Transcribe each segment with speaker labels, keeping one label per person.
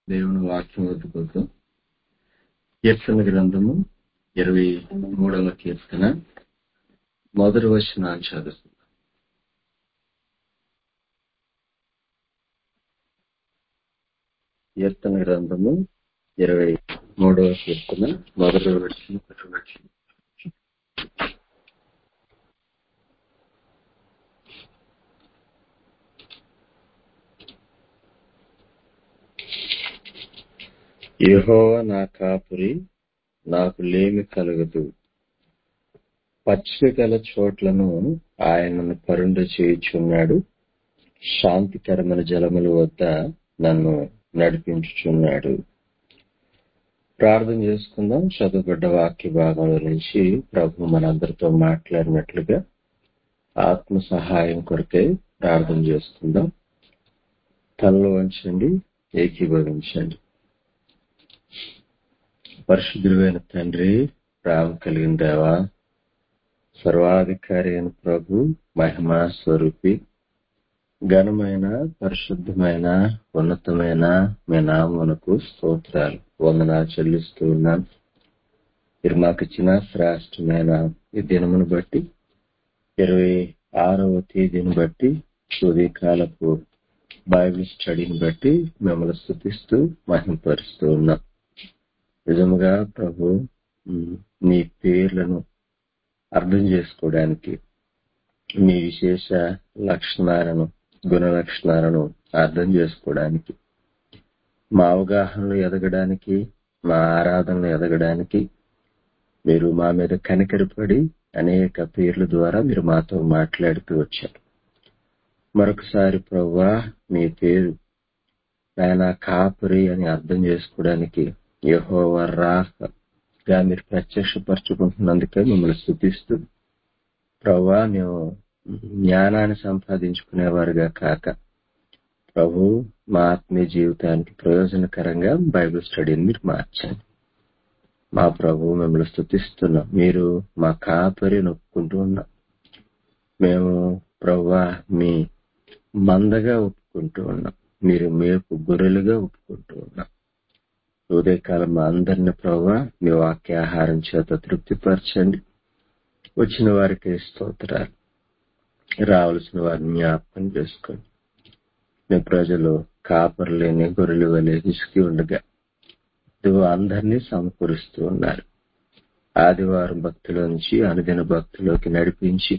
Speaker 1: దేవుని వాక్యం వద్దుకోసం కీర్తన గ్రంథము ఇరవై మూడవ కీర్తన మొదటి వచనాన్ని చదువుతుంది కీర్తన గ్రంథము ఇరవై మూడవ కీర్తన మొదటి వచ్చిన వచ్చిన యెహోవ నా కాపురి నాకు లేమి కలగదు పచ్చిక గల చోట్లను ఆయనను పరుండ చేయుచున్నాడు శాంతికరమైన జలముల వద్ద నన్ను నడిపించుచున్నాడు ప్రార్థన చేసుకుందాం చదువుబడ్డ వాక్య భాగంలో నుంచి ప్రభు మనందరితో మాట్లాడినట్లుగా ఆత్మ సహాయం కొరకై ప్రార్థన చేసుకుందాం తలలో వంచండి ఏకీభవించండి పరిశుద్ధులైన తండ్రి ప్రేమ కలిగిన దేవా సర్వాధికారి అయిన ప్రభు మహిమా స్వరూపి ఘనమైన పరిశుద్ధమైన ఉన్నతమైన మీ నామమునకు స్తోత్రాలు వందనా చెల్లిస్తూ ఉన్నాను మీరు మాకు ఇచ్చిన శ్రేష్టమైన ఈ దినమును బట్టి ఇరవై ఆరవ తేదీని బట్టి ఉదయకాలపు బైబిల్ స్టడీని బట్టి మిమ్మల్ని స్థుతిస్తూ మహింపరుస్తూ ఉన్నాం నిజముగా ప్రభు మీ పేర్లను అర్థం చేసుకోవడానికి మీ విశేష లక్షణాలను గుణ లక్షణాలను అర్థం చేసుకోవడానికి మా అవగాహనలు ఎదగడానికి మా ఆరాధనలు ఎదగడానికి మీరు మా మీద కనికరపడి అనేక పేర్ల ద్వారా మీరు మాతో మాట్లాడుతూ వచ్చారు మరొకసారి ప్రవ్వా మీ పేరు ఆయన కాపరి అని అర్థం చేసుకోవడానికి యహోవ రాగా మీరు ప్రత్యక్షపరచుకుంటున్నందుకే మిమ్మల్ని స్థుతిస్తూ ప్రభా మేము జ్ఞానాన్ని సంపాదించుకునేవారుగా కాక ప్రభు మా ఆత్మీయ జీవితానికి ప్రయోజనకరంగా బైబిల్ స్టడీని మీరు మార్చండి మా ప్రభు మిమ్మల్ని స్థుతిస్తున్నాం మీరు మా కాపరి నొప్పుకుంటూ ఉన్నాం మేము ప్రభా మీ మందగా ఒప్పుకుంటూ ఉన్నాం మీరు మేపు గొర్రెలుగా ఒప్పుకుంటూ ఉన్నాం ఉదయకాలం మా అందరిని ప్రభావ మీ వాక్యాహారం చేత తృప్తిపరచండి వచ్చిన వారికి స్తోత్రాలు రావాల్సిన వారిని జ్ఞాపకం చేసుకోండి మీ ప్రజలు కాపర్లేని గొర్రెలు వలె ఇసుకి ఉండగా నువ్వు అందరినీ సమకూరుస్తూ ఉన్నారు ఆదివారం భక్తుల నుంచి అనుదిన భక్తులోకి నడిపించి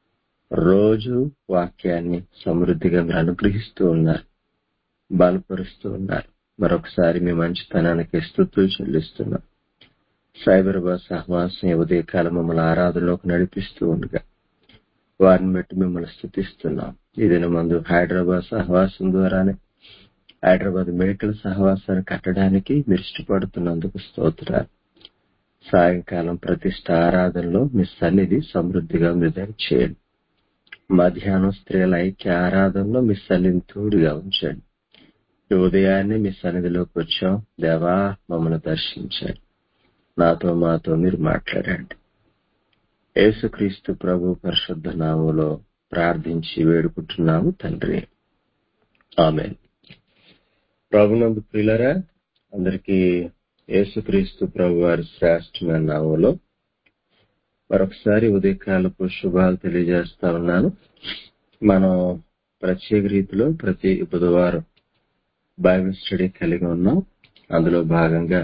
Speaker 1: రోజు వాక్యాన్ని సమృద్ధిగా మీరు అనుగ్రహిస్తూ ఉన్నారు బలపరుస్తూ ఉన్నారు మరొకసారి మీ మంచితనానికి స్థుతులు చెల్లిస్తున్నాం సైబరాబాద్ సహవాసం ఉదయకాలం మమ్మల్ని ఆరాధనలోకి నడిపిస్తూ ఉండగా వారిని బట్టి మిమ్మల్ని స్థుతిస్తున్నాం ఇదిన మందు హైదరాబాద్ సహవాసం ద్వారానే హైదరాబాద్ మెడికల్ సహవాసాన్ని కట్టడానికి మీరు ఇష్టపడుతున్నందుకు స్తోత్రాలు సాయంకాలం ప్రతిష్ట ఆరాధనలో మీ సన్నిధి సమృద్ధిగా మీరు చేయండి మధ్యాహ్నం స్త్రీల ఐక్య ఆరాధనలో మీ సన్నిధి తోడుగా ఉంచండి ఉదయాన్నే మీ సన్నిధిలోకి వచ్చాం దేవా మమ్మల్ని దర్శించండి నాతో మాతో మీరు మాట్లాడండి యేసుక్రీస్తు ప్రభు పరిశుద్ధ నామంలో ప్రార్థించి వేడుకుంటున్నాము తండ్రి ఆమె ప్రభునందు ప్రియులరా అందరికీ యేసుక్రీస్తు ప్రభు వారి శ్రేష్టమైన నామంలో మరొకసారి ఉదయకాలపు శుభాలు తెలియజేస్తా ఉన్నాను మనం ప్రత్యేక రీతిలో ప్రతి బుధవారం బైబిల్ స్టడీ కలిగి ఉన్నాం అందులో భాగంగా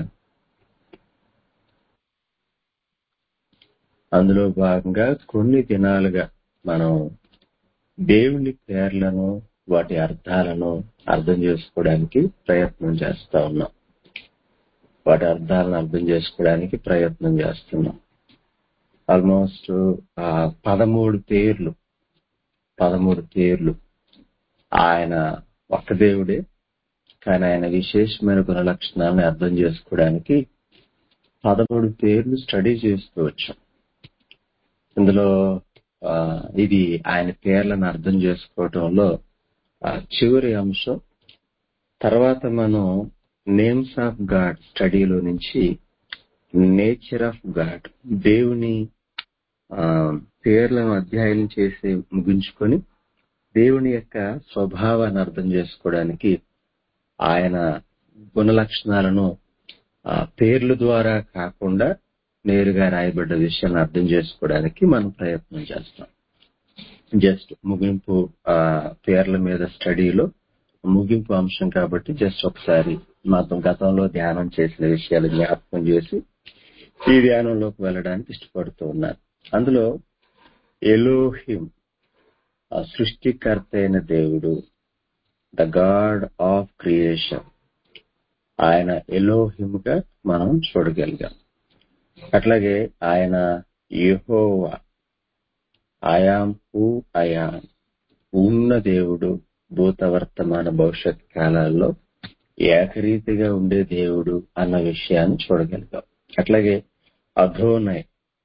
Speaker 1: అందులో భాగంగా కొన్ని దినాలుగా మనం దేవుని పేర్లను వాటి అర్థాలను అర్థం చేసుకోవడానికి ప్రయత్నం చేస్తా ఉన్నాం వాటి అర్థాలను అర్థం చేసుకోవడానికి ప్రయత్నం చేస్తున్నాం ఆల్మోస్ట్ పదమూడు పేర్లు పదమూడు పేర్లు ఆయన ఒక్క దేవుడే కానీ ఆయన విశేషమైన గుణ లక్షణాలను అర్థం చేసుకోవడానికి పదమూడు పేర్లు స్టడీ చేస్తూ వచ్చాం ఇందులో ఇది ఆయన పేర్లను అర్థం చేసుకోవటంలో చివరి అంశం తర్వాత మనం నేమ్స్ ఆఫ్ గాడ్ స్టడీలో నుంచి నేచర్ ఆఫ్ గాడ్ దేవుని పేర్లను అధ్యయనం చేసి ముగించుకొని దేవుని యొక్క స్వభావాన్ని అర్థం చేసుకోవడానికి ఆయన గుణ లక్షణాలను ఆ, పేర్ల ద్వారా కాకుండా నేరుగా రాయబడ్డ విషయాన్ని అర్థం చేసుకోవడానికి మనం ప్రయత్నం చేస్తాం జస్ట్ ముగింపు ఆ, పేర్ల మీద స్టడీలో ముగింపు అంశం కాబట్టి జస్ట్ ఒకసారి మాత్రం గతంలో ధ్యానం చేసిన విషయాలు జ్ఞాపకం చేసి ఈ ధ్యానంలోకి వెళ్ళడానికి ఇష్టపడుతూ ఉన్నారు అందులో ఎలోహిం ఆ సృష్టికర్త అయిన దేవుడు ద గాడ్ ఆఫ్ క్రియేషన్ ఆయన ఎలోహిముగా మనం చూడగలిగాం అట్లాగే ఆయన యెహోవా ఆయాం హూ అయాం ఉన్న దేవుడు భూత వర్తమాన భవిష్యత్ కాలాల్లో ఏకరీతిగా ఉండే దేవుడు అన్న విషయాన్ని చూడగలిగాం అట్లాగే అధోనై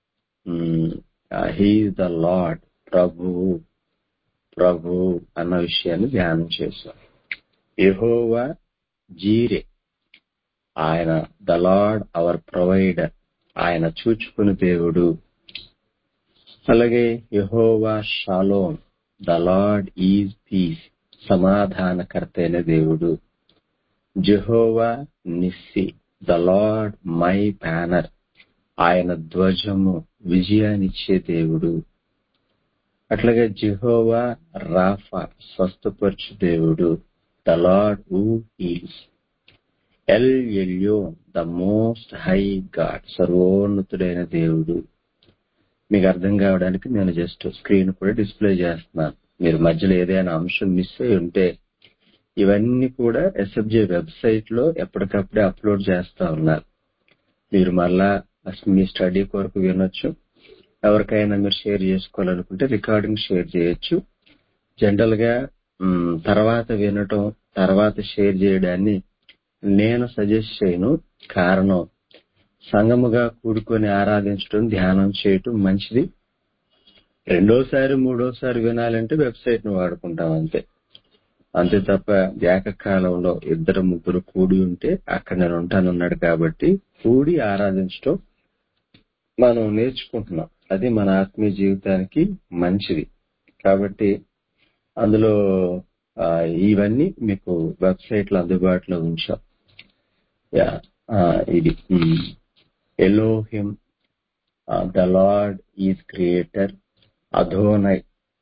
Speaker 1: హీఈస్ ద లార్డ్ ప్రభువు ప్రభు అన్న విషయాన్ని ధ్యానం చేశాం యెహోవా జీరే ఆయన ద లార్డ్ అవర్ ప్రొవైడర్ ఆయన చూచుకుని దేవుడు అలాగే Jehovah Shalom the Lord is peace సమాధానకర్త అయిన దేవుడు Jehovah Nissi the Lord my banner ఆయన ధ్వజము విజయాన్నిచ్చే దేవుడు అట్లాగే జెహోవా రాఫా స్వస్థపరచు దేవుడు the Lord who heals El Elyon the most high God సర్వోన్నతుడైన దేవుడు మీకు అర్థం కావడానికి నేను జస్ట్ స్క్రీన్ కూడా డిస్ప్లే చేస్తున్నాను మీరు మధ్యలో ఏదైనా అంశం మిస్ అయి ఉంటే ఇవన్నీ కూడా ఎస్ఎఫ్జే వెబ్సైట్ లో ఎప్పటికప్పుడే అప్లోడ్ చేస్తా ఉన్నారు మీరు మళ్ళా మీ స్టడీ కొరకు వినొచ్చు ఎవరికైనా మీరు షేర్ చేసుకోవాలనుకుంటే రికార్డింగ్ షేర్ చేయొచ్చు జనరల్ గా మ్, తర్వాత వినటం తర్వాత షేర్ చేయడాన్ని నేను సజెస్ట్ చేయను కారణం సంగముగా కూడుకొని ఆరాధించడం ధ్యానం చేయటం మంచిది రెండోసారి మూడోసారి వినాలంటే వెబ్సైట్ ను వాడుకుంటాం అంతే అంతే తప్ప ఏకకాలంలో ఇద్దరు ముగ్గురు కూడి ఉంటే అక్కడ నేను ఉంటానన్నాడు కాబట్టి కూడి ఆరాధించడం మనం నేర్చుకుంటున్నాం అది మన ఆత్మీయ జీవితానికి మంచిది కాబట్టి అందులో ఆ, ఇవన్నీ మీకు వెబ్సైట్ లో అందుబాటులో ఉంచాం యా, ఆ, ఇది Elohim the Lord is creator Adonai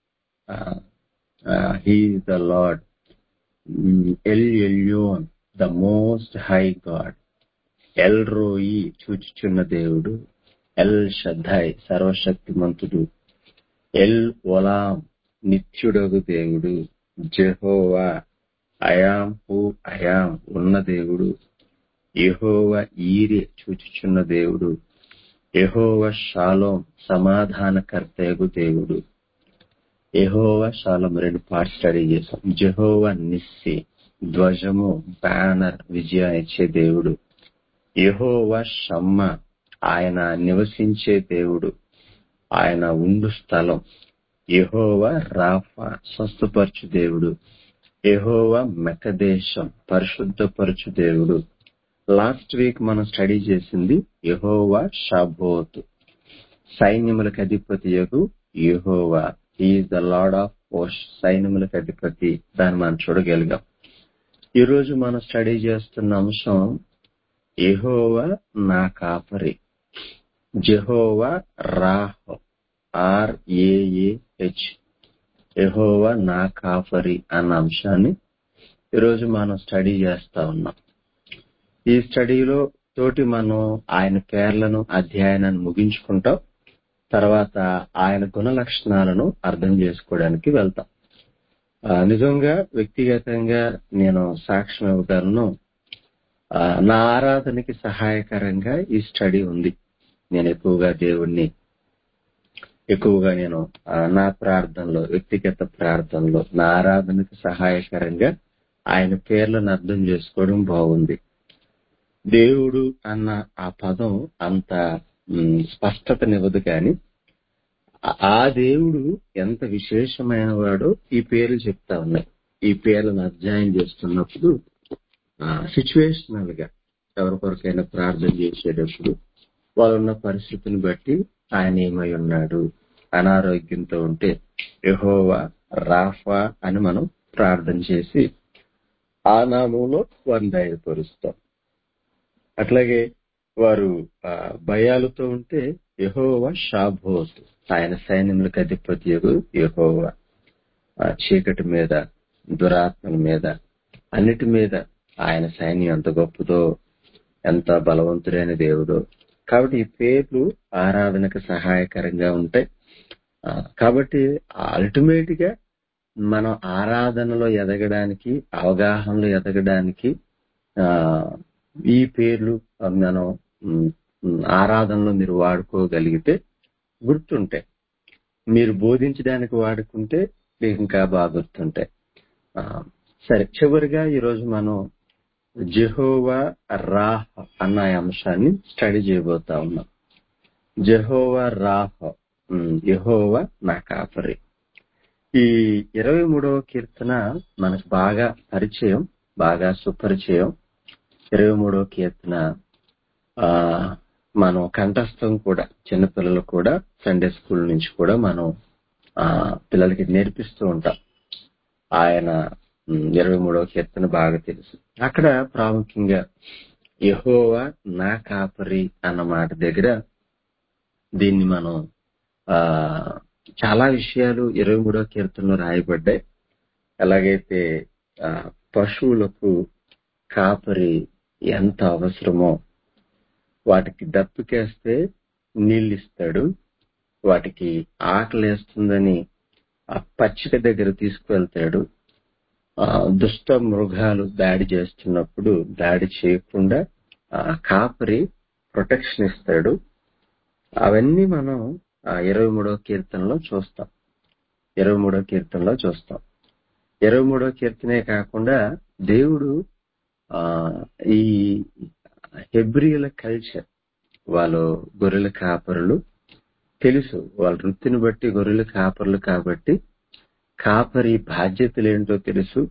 Speaker 1: he is the Lord El Elyon the most high God El Roi చూచుచున్న దేవుడు ఎల్ షద్దాయ్ సర్వశక్తిమంతుడు ఎల్ ఒలాం నిత్యుడగు దేవుడు జెహోవా అయాం హూ అయాం ఉన్న దేవుడు యెహోవా ఈరే చూచుచున్న దేవుడు యెహోవా షాలోం సమాధానకర్తయగు దేవుడు యెహోవా షాలోం రెండు పార్ట్ స్టడీ చేశాం జెహోవా నిస్సి ధ్వజము బ్యానర్ విజయాన్ని ఇచ్చే దేవుడు యెహోవా షమ్మ ఆయన నివసించే దేవుడు ఆయన ఉండు స్థలం యెహోవా రాఫా స్వస్థపరచు దేవుడు యెహోవా మెకదేశం పరిశుద్ధపరచు దేవుడు లాస్ట్ వీక్ మనం స్టడీ చేసింది యెహోవా షాబోత్ సైన్యములకు అధిపతి యగు Jehovah is the Lord of పోస్ట్ సైన్యములకు అధిపతి దాన్ని మనం చూడగలిగాం ఈ రోజు మనం స్టడీ చేస్తున్న అంశం యెహోవా నా కాపరి జెహోవా రాహ్ ఆర్ ఏఏహెచ్ యెహోవా నా కాపరి అన్న అంశాన్ని ఈరోజు మనం స్టడీ చేస్తా ఉన్నాం ఈ స్టడీలో తోటి మనం ఆయన పేర్లను అధ్యయనాన్ని ముగించుకుంటాం తర్వాత ఆయన గుణ లక్షణాలను అర్థం చేసుకోవడానికి వెళ్తాం ఆ, నిజంగా వ్యక్తిగతంగా నేను సాక్ష్యం ఇవ్వగలను ఆ, నా ఆరాధనకి సహాయకరంగా ఈ స్టడీ ఉంది నేను ఎక్కువగా దేవుణ్ణి ఎక్కువగా నేను ఆ, నా ప్రార్థనలో వ్యక్తిగత ప్రార్థనలో నా ఆరాధనకి సహాయకరంగా ఆయన పేర్లను అర్థం చేసుకోవడం బాగుంది దేవుడు అన్న ఆ పదం అంత మ్, స్పష్టతనివ్వదు కానీ ఆ- ఆ దేవుడు ఎంత విశేషమైన వాడో ఈ పేర్లు చెప్తా ఉన్నాయి ఈ పేర్లను అధ్యయనం చేస్తున్నప్పుడు సిచ్యువేషనల్ గా ఎవరి కొరకైనా ప్రార్థన చేసేటప్పుడు వాళ్ళున్న పరిస్థితిని బట్టి ఆయన ఏమై ఉన్నాడు అనారోగ్యంతో ఉంటే యెహోవా రాఫా అని మనం ప్రార్థన చేసి ఆ నామంలో వారిని ధైర్యపరుస్తాం అట్లాగే వారు ఆ, భయాలతో ఉంటే యహోవా షాభోత్ ఆయన సైన్యములకు అధిపతి యహోవా ఆ చీకటి మీద దురాత్మల మీద అన్నిటి మీద ఆయన సైన్యం ఎంత గొప్పదో ఎంత బలవంతుడైన దేవుడో కాబట్టి ఈ పేర్లు ఆరాధనకు సహాయకరంగా ఉంటాయి ఆ, కాబట్టి అల్టిమేట్ గా మనం ఆరాధనలో ఎదగడానికి అవగాహనలో ఎదగడానికి ఆ ఈ పేర్లు మనం ఉమ్, ఉమ్, ఆరాధనలో మీరు వాడుకోగలిగితే గుర్తుంటాయి మీరు బోధించడానికి వాడుకుంటే మీకు ఇంకా బాగా గుర్తుంటాయి ఆ, సరే చివరిగా ఈరోజు మనం జెహోవా రాహ్ అన్న అంశాన్ని స్టడీ చేయబోతా ఉన్నాం జెహోవా రాహ్ ఉమ్, యెహోవా నా కాపరి ఈ ఇరవై మూడవ కీర్తన మనకు బాగా పరిచయం బాగా సుపరిచయం ఇరవై మూడవ కీర్తన ఆ మనం కంఠస్థం కూడా చిన్నపిల్లలు కూడా సండే స్కూల్ నుంచి కూడా మనం ఆ పిల్లలకి నేర్పిస్తూ ఉంటాం ఆయన ఇరవై మూడవ కీర్తన బాగా తెలుసు అక్కడ ప్రాముఖ్యంగా యెహోవా నా కాపరి అన్న మాట దగ్గర దీన్ని మనం ఆ చాలా విషయాలు ఇరవై మూడవ కీర్తనలో రాయబడ్డాయి ఎలాగైతే ఆ, పశువులకు కాపరి ఎంత అవసరమో వాటికి దప్పికేస్తే నీళ్ళు ఇస్తాడు వాటికి ఆకలేస్తుందని ఆ పచ్చిక దగ్గర తీసుకువెళ్తాడు ఆ దుష్ట మృగాలు దాడి చేస్తున్నప్పుడు దాడి చేయకుండా ఆ కాపరి ప్రొటెక్షన్ ఇస్తాడు అవన్నీ మనం ఆ ఇరవై మూడవ కీర్తనలో చూస్తాం ఇరవై మూడవ కీర్తనలో చూస్తాం ఇరవై మూడవ కీర్తనే కాకుండా దేవుడు ఆ ఈ హెబ్రియుల కల్చర్ వాళ్ళు గొర్రెల కాపరులు తెలుసు వాళ్ళ వృత్తిని బట్టి గొర్రెల కాపరులు కాబట్టి కాపరి బాధ్యతలు ఏంటో తెలుసు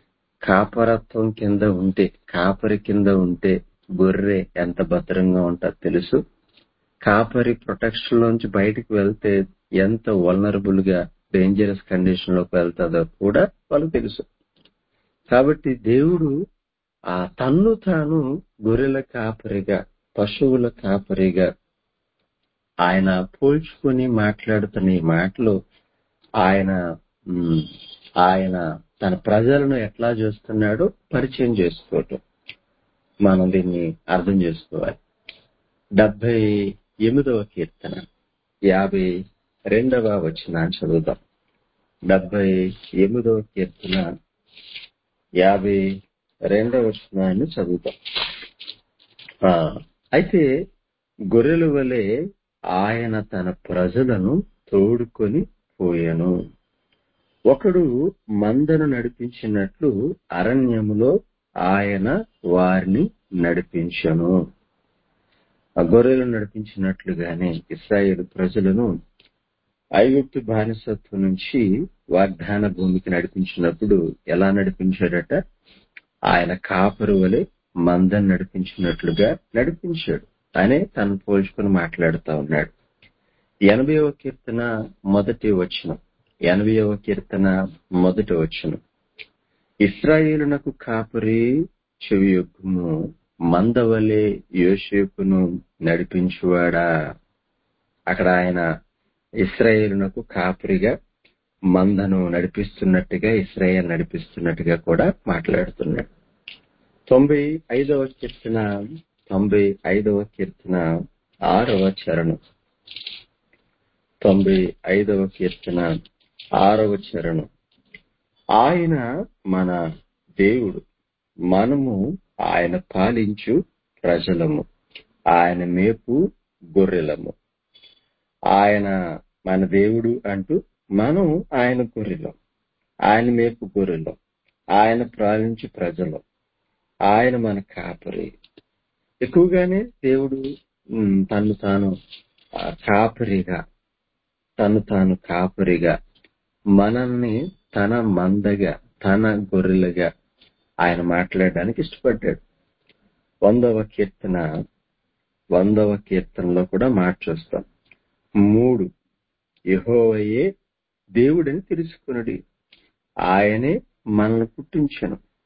Speaker 1: కాపరత్వం కింద ఉంటే కాపరి కింద ఉంటే గొర్రె ఎంత భద్రంగా ఉంటుందో తెలుసు కాపరి ప్రొటెక్షన్ లోంచి బయటకు వెళ్తే ఎంత వల్నరబుల్ గా డేంజరస్ కండిషన్ లోకి వెళ్తుందో కూడా వాళ్ళకి తెలుసు కాబట్టి దేవుడు ఆ తన్ను తాను గొర్రెల కాపరిగా పశువుల కాపరిగా ఆయన పోల్చుకొని మాట్లాడుతున్న ఈ మాటలు ఆయన ఉమ్, ఆయన తన ప్రజలను ఎట్లా చేస్తున్నాడో పరిచయం చేసుకోవటం మనం దీన్ని అర్థం చేసుకోవాలి డెబ్బై ఎనిమిదవ కీర్తన యాభై రెండవ వచనాన్ని చదువుదాం డెబ్బై ఎనిమిదవ కీర్తన యాభై రెండవ వచనాన్ని చదువుతాం ఆ, అయితే గొర్రెల వలె ఆయన తన ప్రజలను తోడుకొని పోయెను ఒకడు మందను నడిపించినట్లు అరణ్యములో ఆయన వారిని నడిపించను ఆ గొర్రెలు నడిపించినట్లుగానే ఇస్రాయేల్ ప్రజలను ఐగుప్తు బానిసత్వం నుంచి వాగ్దాన భూమికి నడిపించినప్పుడు ఎలా నడిపించాడట ఆయన కాపరు వలె మందను నడిపించినట్లుగా నడిపించాడు అనే తను పోల్చుకుని మాట్లాడుతా ఉన్నాడు ఎనభైవ కీర్తన మొదటి వచనం ఎనభైవ కీర్తన మొదటి వచనం ఇస్రాయేలునకు కాపరి చెవి యొక్కుము మందవలే యోసేపును నడిపించువాడా అక్కడ ఆయన ఇస్రాయేలునకు కాపరిగా మందను నడిపిస్తున్నట్టుగా ఇస్రాయేల్ నడిపిస్తున్నట్టుగా కూడా మాట్లాడుతున్నాడు తొంభై ఐదవ కీర్తన తొంభై ఐదవ కీర్తన ఆరవ చరణం తొంభై ఐదవ కీర్తన ఆరవ చరణం ఆయన మన దేవుడు మనము ఆయన పాలించు ప్రజలము ఆయన మేపు గొర్రెలము ఆయన మన దేవుడు అంటూ మనం ఆయన గొర్రెలం ఆయన మేపు గొర్రెలం ఆయన పాలించు ప్రజలం ఆయన మన కాపరి ఎక్కువగానే దేవుడు ఉమ్, తను తాను ఆ, కాపరిగా తను తాను కాపరిగా మనల్ని తన మందగా తన గొర్రెలుగా ఆయన మాట్లాడడానికి ఇష్టపడ్డాడు వందవ కీర్తన వందవ కీర్తనలో కూడా మాట చూస్తాం మూడు యెహోవయే దేవుడని తెలుసుకునుడి ఆయనే మనల్ని పుట్టించను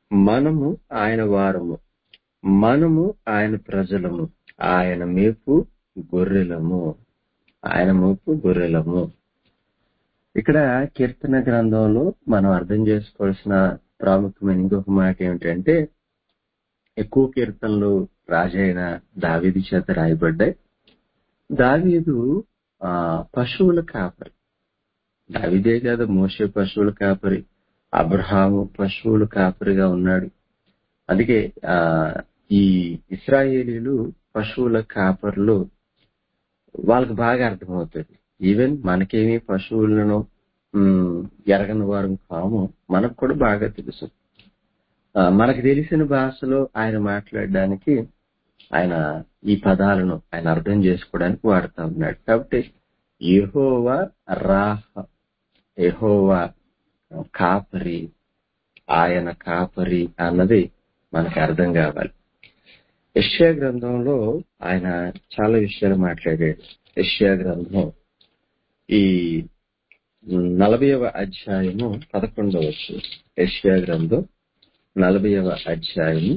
Speaker 1: మనము ఆయన వారము మనము ఆయన ప్రజలము ఆయన మేపు గొర్రెలము ఆయన మోపు గొర్రెలము ఇక్కడ కీర్తన గ్రంథంలో మనం అర్థం చేసుకోవాల్సిన ప్రాముఖ్యమైన ఇంకొక మాట ఏమిటంటే ఎక్కువ కీర్తనలు రాజైన దావీది చేత రాయబడ్డాయి దావీదు ఆ పశువుల కాపరి దావిదే కాదు మోసే పశువుల కాపరి అబ్రహాము పశువుల కాపరిగా ఉన్నాడు అందుకే ఆ ఈ ఇస్రాయేలీలు పశువుల కాపర్లు వాళ్ళకి బాగా అర్థమవుతుంది ఈవెన్ మనకేమి పశువులను ఉమ్, ఎరగని వారం కాము మనకు కూడా బాగా తెలుసు ఆ, మనకు తెలిసిన భాషలో ఆయన మాట్లాడడానికి ఆయన ఈ పదాలను ఆయన అర్థం చేసుకోవడానికి వాడుతూ ఉన్నాడు కాబట్టి యెహోవా రాహ యెహోవా కాపరి ఆయన కాపరి అన్నది మనకు అర్థం కావాలి యెషయా గ్రంథంలో ఆయన చాలా విషయాలు మాట్లాడాడు యెషయా గ్రంథం ఈ నలభైవ అధ్యాయము పదకొండవ వచ్చు యెషయా గ్రంథం నలభైవ అధ్యాయము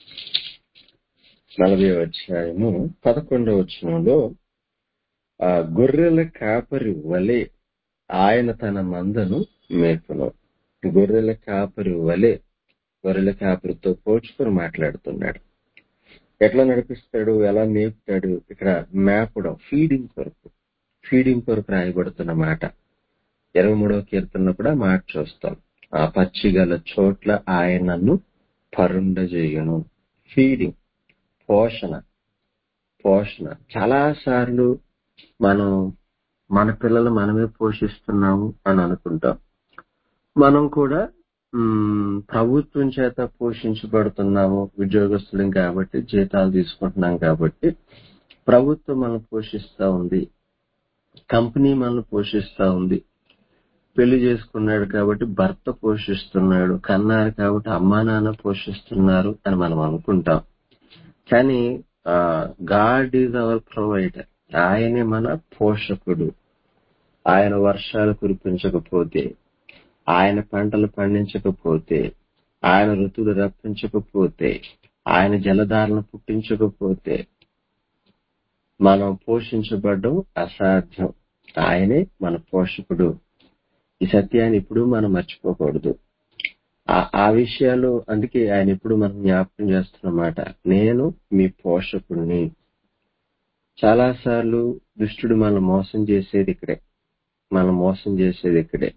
Speaker 1: నలభైవ అధ్యాయము పదకొండవ వచనంలో ఆ గొర్రెల కాపరి వలె ఆయన తన మందను మేపును గొర్రెల కాపరి వలె గొర్రెల కాపరితో పోల్చుకొని మాట్లాడుతున్నాడు ఎట్లా నడిపిస్తాడు ఎలా మేపుతాడు ఇక్కడ మేపడం ఫీడింగ్ కొరకు ఫీడింగ్ కొరకు రాయబడుతున్న మాట ఇరవై మూడవ కీర్తనలో కూడా మాట చూస్తాం ఆ పచ్చిగల చోట్ల ఆయనను పరుండజేయును ఫీడింగ్ పోషణ పోషణ చాలా సార్లు మనం మన పిల్లలు మనమే పోషిస్తున్నాము అని అనుకుంటాం మనం కూడా మ్, ప్రభుత్వం చేత పోషించబడుతున్నాము ఉద్యోగస్తులం కాబట్టి జీతాలు తీసుకుంటున్నాం కాబట్టి ప్రభుత్వం మనల్ని పోషిస్తా ఉంది కంపెనీ మనల్ని పోషిస్తా ఉంది పెళ్లి చేసుకున్నాడు కాబట్టి భర్త పోషిస్తున్నాడు కన్నారు కాబట్టి అమ్మా నాన్న పోషిస్తున్నారు అని మనం అనుకుంటాం కానీ గాడ్ ఈజ్ అవర్ ప్రొవైడర్ ఆయనే మన పోషకుడు ఆయన వర్షాలు కురిపించకపోతే ఆయన పంటలు పండించకపోతే ఆయన ఋతువులు రప్పించకపోతే ఆయన జలధారను పుట్టించకపోతే మనం పోషించబడడం అసాధ్యం ఆయనే మన పోషకుడు ఈ సత్యాన్ని ఇప్పుడు మనం మర్చిపోకూడదు ఆ- ఆ విషయాలు అందుకే ఆయన ఇప్పుడు మనం జ్ఞాపకం చేస్తున్నమాట నేను మీ పోషకుడిని చాలా సార్లు దుష్టుడు మనం మోసం చేసేది ఇక్కడే మనం మోసం చేసేది ఇక్కడే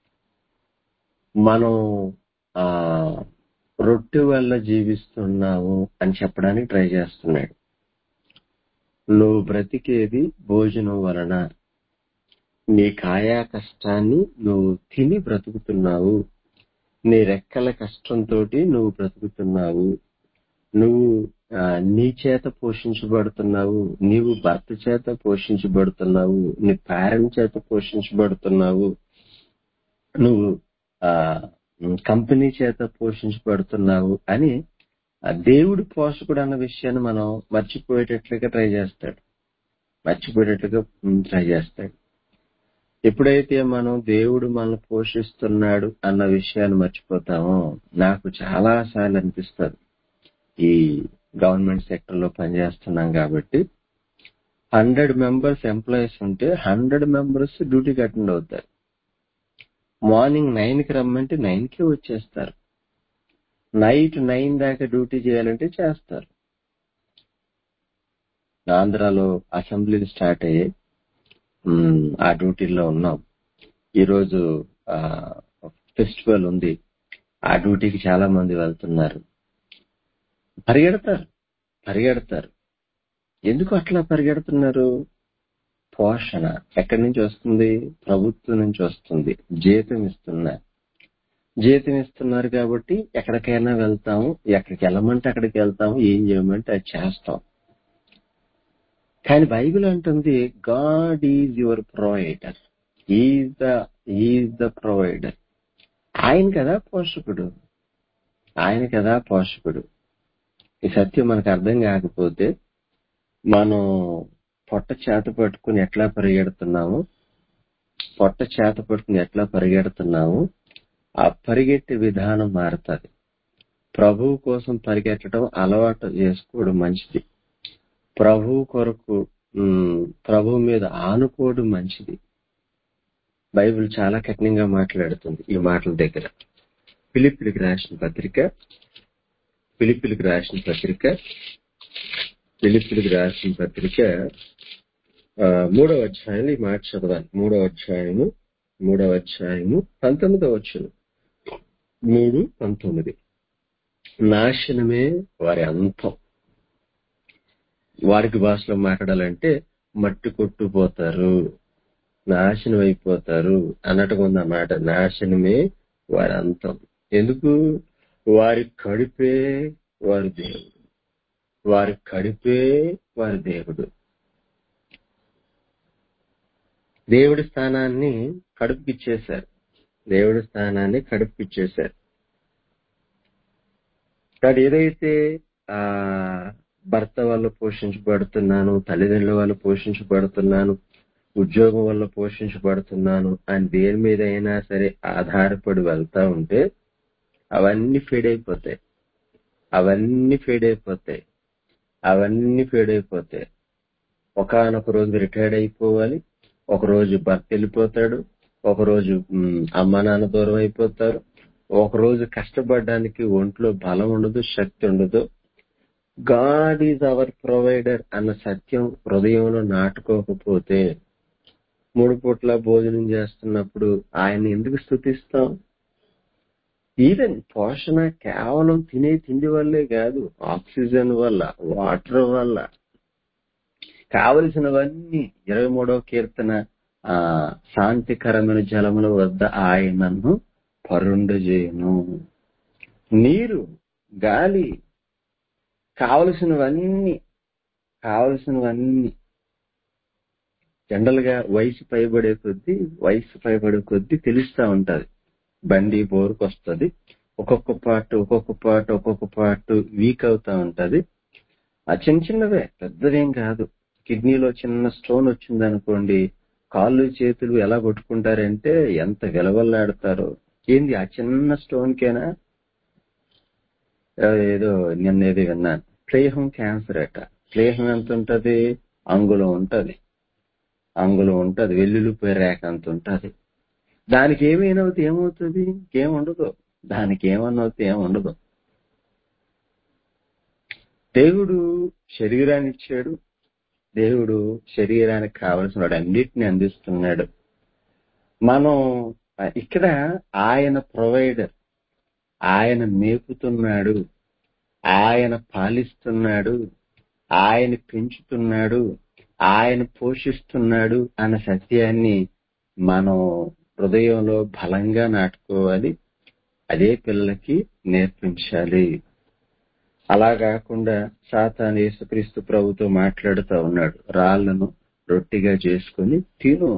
Speaker 1: మనం ఆ రొట్టె వల్ల జీవిస్తున్నాము అని చెప్పడానికి ట్రై చేస్తున్నాడు నువ్వు బ్రతికేది భోజనం వలన నీ కాయా కష్టాన్ని నువ్వు తిని బ్రతుకుతున్నావు నీ రెక్కల కష్టంతో నువ్వు బ్రతుకుతున్నావు నువ్వు ఆ, నీ చేత పోషించబడుతున్నావు నీవు భర్త చేత పోషించబడుతున్నావు నీ పేరెంట్ చేత పోషించబడుతున్నావు నువ్వు ఆ కంపెనీ చేత పోషించబడుతున్నావు అని ఆ దేవుడు పోషకుడు అన్న విషయాన్ని మనం మర్చిపోయేటట్లుగా ట్రై చేస్తాడు మర్చిపోయేటట్లుగా ట్రై చేస్తాడు ఎప్పుడైతే మనం దేవుడు మనల్ని పోషిస్తున్నాడు అన్న విషయాన్ని మర్చిపోతామో నాకు చాలా సార్లు అనిపిస్తుంది ఈ గవర్నమెంట్ సెక్టర్ లో పనిచేస్తున్నాం కాబట్టి హండ్రెడ్ మెంబర్స్ ఎంప్లాయీస్ ఉంటే హండ్రెడ్ మెంబర్స్ డ్యూటీకి అటెండ్ అవుతారు మార్నింగ్ నైన్ కి రమ్మంటే నైన్ కి వచ్చేస్తారు నైట్ నైన్ దాకా డ్యూటీ చేయాలంటే చేస్తారు ఆంధ్రాలో అసెంబ్లీలు స్టార్ట్ అయ్యాయి ఉమ్, ఆ డ్యూటీలో ఉన్నాం ఈరోజు ఫెస్టివల్ ఉంది ఆ డ్యూటీకి చాలా మంది వెళ్తున్నారు పరిగెడతారు పరిగెడతారు ఎందుకు అట్లా పరిగెడుతున్నారు పోషణ ఎక్కడి నుంచి వస్తుంది ప్రభుత్వం నుంచి వస్తుంది జీతం ఇస్తున్నారు జీతం ఇస్తున్నారు కాబట్టి ఎక్కడికైనా వెళ్తాము ఎక్కడికి వెళ్ళమంటే అక్కడికి వెళ్తాము ఏం చేయమంటే అది చేస్తాం కానీ బైబిల్ అంటుంది God is your provider is the is the provider ఆయన కదా పోషకుడు ఆయన కదా పోషకుడు ఈ సత్యం మనకు అర్థం కాకపోతే మనం పొట్ట చేత పట్టుకుని ఎట్లా పరిగెడుతున్నాము పొట్ట చేత పట్టుకుని ఎట్లా పరిగెడుతున్నాము ఆ పరిగెట్టే విధానం మారుతుంది ప్రభువు కోసం పరిగెట్టడం అలవాటు చేసుకోవడం మంచిది ప్రభువు కొరకు ఉమ్, ప్రభువు మీద ఆనుకోవడం మంచిది బైబిల్ చాలా కఠినంగా మాట్లాడుతుంది ఈ మాటల దగ్గర పిలిపిలికి రాసిన పత్రిక పిలిపిలికి రాసిన పత్రిక పిలిపిలికి రాసిన పత్రిక ఆ, మూడవ అధ్యాయంలో ఈ మాట చదవాలి మూడవ అధ్యాయము మూడవ అధ్యాయము పంతొమ్మిదవ వచ్చును మూడు పంతొమ్మిది నాశనమే వారి అంతం వారికి భాషలో మాట్లాడాలంటే మట్టి కొట్టుపోతారు నాశనం అయిపోతారు అన్నట్టుగా ఉంది అన్నమాట నాశనమే వారి అంతం ఎందుకు వారి కడుపే వారి దేవుడు వారి కడుపే వారి దేవుడు దేవుడి స్థానాన్ని కడుపుకిచ్చేశారు దేవుడి స్థానాన్ని కడుపుకిచ్చేశారు కానీ ఏదైతే ఆ భర్త వల్ల పోషించబడుతున్నాను తల్లిదండ్రుల వల్ల పోషించబడుతున్నాను ఉద్యోగం వల్ల పోషించబడుతున్నాను అని దేని మీద అయినా సరే ఆధారపడి వెళ్తా ఉంటే అవన్నీ ఫీడ్ అయిపోతాయి అవన్నీ ఫీడ్ అయిపోతాయి అవన్నీ ఫీడ్ అయిపోతాయి ఒకనొక రోజు రిటైర్డ్ అయిపోవాలి ఒక రోజు భర్త వెళ్ళిపోతాడు ఒక రోజు మ్, అమ్మ నాన్న దూరం అయిపోతారు ఒక రోజు కష్టపడడానికి ఒంట్లో బలం ఉండదు శక్తి ఉండదు గాడ్ ఈజ్ అవర్ ప్రొవైడర్ అన్న సత్యం హృదయంలో నాటుకోకపోతే మూడు పూట్ల భోజనం చేస్తున్నప్పుడు ఆయన ఎందుకు స్థుతిస్తాం ఈవెన్ పోషణ కేవలం తినే తిండి వల్లే కాదు ఆక్సిజన్ వల్ల వాటర్ వల్ల కావలసినవన్నీ ఇరవై మూడవ కీర్తన ఆ శాంతికరమైన జలముల వద్ద ఆయనను పరుండజేయును నీరు గాలి కావలసినవన్నీ కావలసినవన్నీ జనరల్ గా వయసు పైబడే కొద్దీ వయసు పైబడే కొద్దీ తెలుస్తా ఉంటది బండి బోరుకు వస్తుంది ఒక్కొక్క పార్ట్ ఒక్కొక్క పార్ట్ ఒక్కొక్క పార్ట్ వీక్ అవుతా ఉంటది ఆ చిన్న చిన్నవే పెద్దవేం కాదు కిడ్నీలో చిన్న స్టోన్ వచ్చింది అనుకోండి కాళ్ళు చేతులు ఎలా కొట్టుకుంటారంటే ఎంత విలవల్లాడతారో ఏంది ఆ చిన్న స్టోన్ కేనా ఆ, ఏదో నిన్న ఏదో విన్నాను ప్లేహం క్యాన్సర్ అట ప్లేహం ఎంత ఉంటది అంగుళం ఉంటది అంగుళం ఉంటది వెల్లుల్లిపోయి రేఖ అంత ఉంటది దానికి ఏమైనా అవుతే ఏమవుతుంది ఇంకేం ఉండదు దానికి ఏమన్నా అవుతే ఏం ఉండదు దేవుడు శరీరాన్ని ఇచ్చాడు దేవుడు శరీరానికి కావలసిన వాడు అన్నిటిని అందిస్తున్నాడు మనం ఆ, ఇక్కడ ఆయన ప్రొవైడర్ ఆయన మేపుతున్నాడు ఆయన పాలిస్తున్నాడు ఆయన పెంచుతున్నాడు ఆయన పోషిస్తున్నాడు అన్న సత్యాన్ని మనం హృదయంలో బలంగా నాటుకోవాలి అదే పిల్లలకి నేర్పించాలి అలా కాకుండా సాతాను యేసుక్రీస్తు ప్రభుతో మాట్లాడుతూ ఉన్నాడు రాళ్లను రొట్టిగా చేసుకొని తిను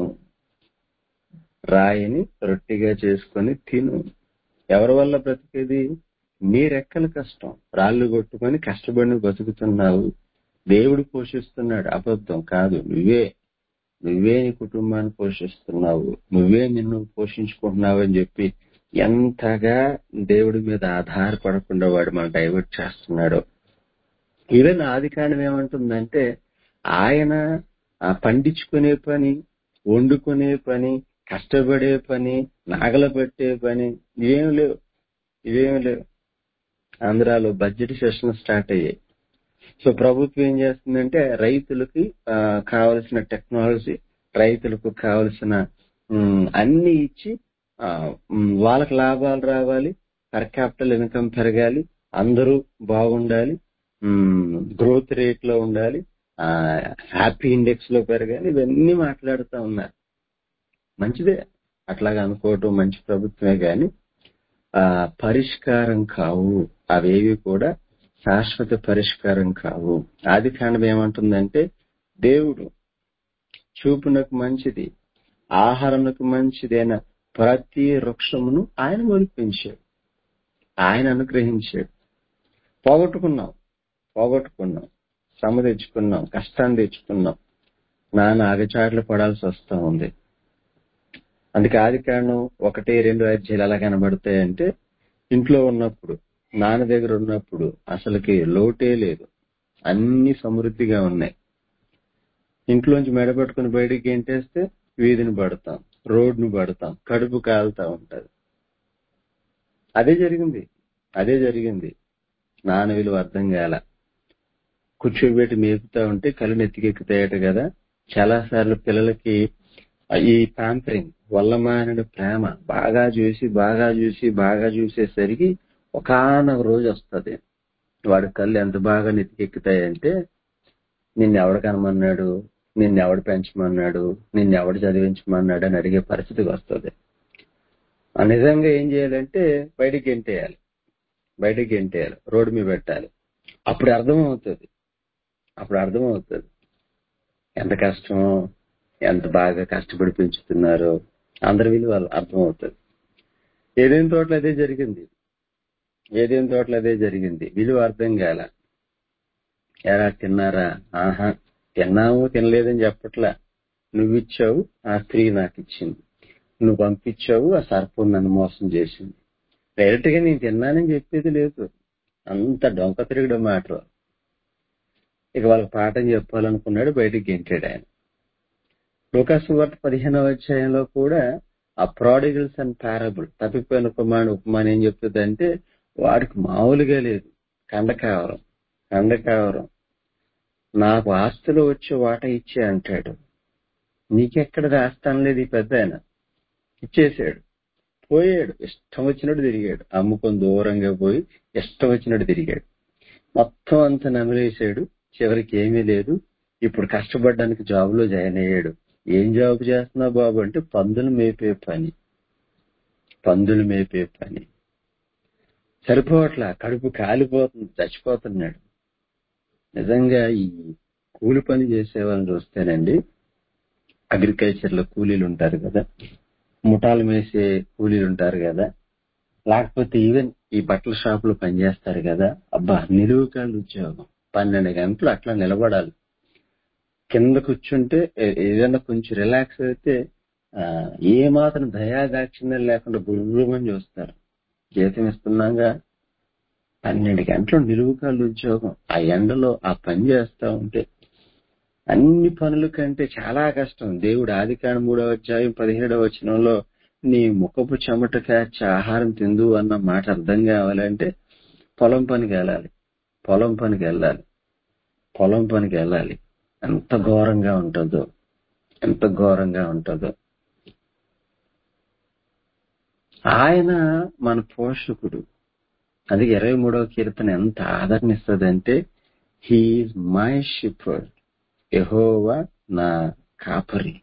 Speaker 1: రాయిని రొట్టిగా చేసుకొని తిను ఎవరి వల్ల బ్రతికేది నీ రెక్కల కష్టం రాళ్ళు కొట్టుకొని కష్టపడి బతుకుతున్నావు దేవుడు పోషిస్తున్నాడు అబద్ధం కాదు నువ్వే నువ్వే నీ కుటుంబాన్ని పోషిస్తున్నావు నువ్వే నిన్ను పోషించుకుంటున్నావు అని చెప్పి ఎంతగా దేవుడి మీద ఆధారపడకుండా వాడు మనం డైవర్ట్ చేస్తున్నాడు ఈవెన్ ఆది కాండం ఏమంటుందంటే ఆయన ఆ పండించుకునే పని వండుకునే పని కష్టపడే పని నాగల పెట్టే పని ఇవేం లేవు ఇవేం లేవు ఆంధ్రాలో బడ్జెట్ సెషన్ స్టార్ట్ అయ్యాయి సో ప్రభుత్వం ఏం చేస్తుందంటే రైతులకి ఆ, కావలసిన టెక్నాలజీ రైతులకు కావలసిన ఉమ్, అన్ని ఇచ్చి ఆ, ఉమ్, వాళ్ళకి లాభాలు రావాలి పర్ క్యాపిటల్ ఇన్కమ్ పెరగాలి అందరూ బాగుండాలి గ్రోత్ రేట్ లో ఉండాలి హ్యాపీ ఇండెక్స్ లో పెరగాలి ఇవన్నీ మాట్లాడుతూ ఉన్నారు మంచిదే అట్లాగా అనుకోవటం మంచి ప్రభుత్వమే గాని ఆ పరిష్కారం కావు అవేవి కూడా శాశ్వత పరిష్కారం కావు ఆది కాండం ఏమంటుందంటే దేవుడు చూపునకు మంచిది ఆహారమునకు మంచిదైన ప్రతి వృక్షమును ఆయన మొలిపించాడు ఆయన అనుగ్రహించాడు పోగొట్టుకున్నాం పోగొట్టుకున్నాం శ్రమ తెచ్చుకున్నాం కష్టాన్ని తెచ్చుకున్నాం నాన్న ఆగచాట్లు పడాల్సి వస్తా ఉంది అందుకే ఆది కాండం ఒకటి రెండు అధ్యాయులు ఎలా కనబడతాయంటే ఇంట్లో ఉన్నప్పుడు నాన్న దగ్గర ఉన్నప్పుడు అసలుకి లోటే లేదు అన్ని సమృద్ధిగా ఉన్నాయి ఇంట్లోంచి మెడపట్టుకుని బయటికి ఏంటేస్తే వీధిని పడతాం రోడ్ను పడతాం కడుపు కాలుతా ఉంటది అదే జరిగింది అదే జరిగింది నాన్న విలువ అర్థం కాల కూర్చోబెట్టి మేపుతా ఉంటే కళ్ళు నెత్తికెక్కుతాయట కదా చాలా సార్లు పిల్లలకి ఈ ప్యాంపరింగ్ వల్లమానుడి ప్రేమ బాగా చూసి బాగా చూసి బాగా చూసేసరికి ఒకనొక రోజు వస్తది వాడి కళ్ళు ఎంత బాగా నెత్తికెక్కుతాయంటే నిన్నెవడు కనమన్నాడు నిన్నెవడు పెంచమన్నాడు నిన్నెవడు చదివించమన్నాడు అని అడిగే పరిస్థితికి వస్తుంది ఆ నిజంగా ఏం చేయాలంటే బయటికి గెంటేయాలి బయటికి గెంటేయాలి రోడ్డు మీద పెట్టాలి అప్పుడు అర్థమవుతుంది అప్పుడు అర్థమవుతుంది ఎంత కష్టం ఎంత బాగా కష్టపడి పెంచుతున్నారు అందరి విలువ అర్థమవుతుంది ఏదేం తోటలో అదే జరిగింది ఏదేం తోటలో అదే జరిగింది విలువ అర్థం కాల ఎరా తిన్నారా ఆహా తిన్నాము తినలేదని చెప్పట్లా నువ్విచ్చావు ఆ స్త్రీ నాకు ఇచ్చింది నువ్వు పంపించావు ఆ సర్పం నన్ను మోసం చేసింది డైరెక్ట్ గా నేను తిన్నానని చెప్పేది లేదు అంత డొంక తిరగడం మాట ఇక వాళ్ళకి పాఠం చెప్పాలనుకున్నాడు బయటికి గెంటాడు ఆయన లోకాసు వార్త పదిహేనవ అధ్యాయంలో కూడా ఆ ప్రాడిగల్స్ అండ్ పారబుల్ తప్పిపోయిన కుమారుడు ఉపమానం ఏం చెప్తుందంటే వాడికి మామూలుగా లేదు కండకావరం కండకావరం నాకు ఆస్తులు వచ్చే వాట ఇచ్చే అంటాడు నీకెక్కడ రాస్తాను లేదు ఈ పెద్ద ఆయన ఇచ్చేసాడు పోయాడు ఇష్టం వచ్చినట్టు తిరిగాడు అమ్ముకొని దూరంగా పోయి ఇష్టం వచ్చినట్టు తిరిగాడు మొత్తం అంతా నమిలేశాడు చివరికి ఏమీ లేదు ఇప్పుడు కష్టపడడానికి జాబ్ లో జాయిన్ అయ్యాడు ఏం జాబ్ చేస్తున్నావు బాబు అంటే పందులు మేపే పని పందులు మేపే పని సరిపోవట్లా కడుపు కాలిపోతుంది చచ్చిపోతున్నాడు నిజంగా ఈ కూలి పని చేసే వాళ్ళని చూస్తేనండి అగ్రికల్చర్ లో కూలీలు ఉంటారు కదా ముఠాలు మేసే కూలీలు ఉంటారు కదా లేకపోతే ఈవెన్ ఈ బట్టల షాప్ లో పనిచేస్తారు కదా అబ్బా నిలువు కాళ్ళు ఉద్యోగం పన్నెండు గంటలు అట్లా నిలబడాలి కింద కూర్చుంటే ఏ- ఏదైనా కొంచెం రిలాక్స్ అయితే ఆ, ఏ మాత్రం దయాదాక్షిణ్యం లేకుండా గుర్రమని చూస్తారు జీతం ఇస్తున్నాగా పన్నెండు గంటలు నిలువు కాళ్ళు ఉద్యోగం ఆ ఎండలో ఆ పని చేస్తా ఉంటే అన్ని పనుల కంటే చాలా కష్టం దేవుడు ఆది కాండ మూడవ అధ్యాయం పదిహేడవ వచనంలో నీ ముఖపు చెమట కాచి ఆహారం తిందు అన్న మాట అర్థం కావాలంటే పొలం పనికి వెళ్ళాలి పొలం పనికి వెళ్ళాలి పొలం పనికి వెళ్ళాలి ఎంత ఘోరంగా ఉంటుందో ఎంత ఘోరంగా ఉంటుందో ఆయన మన పోషకుడు అది ఇరవై మూడవ కీర్తన ఎంత ఆదరణ ఇస్తుందంటే హీఈస్ మై షిఫర్ యహోవా నా కాపరి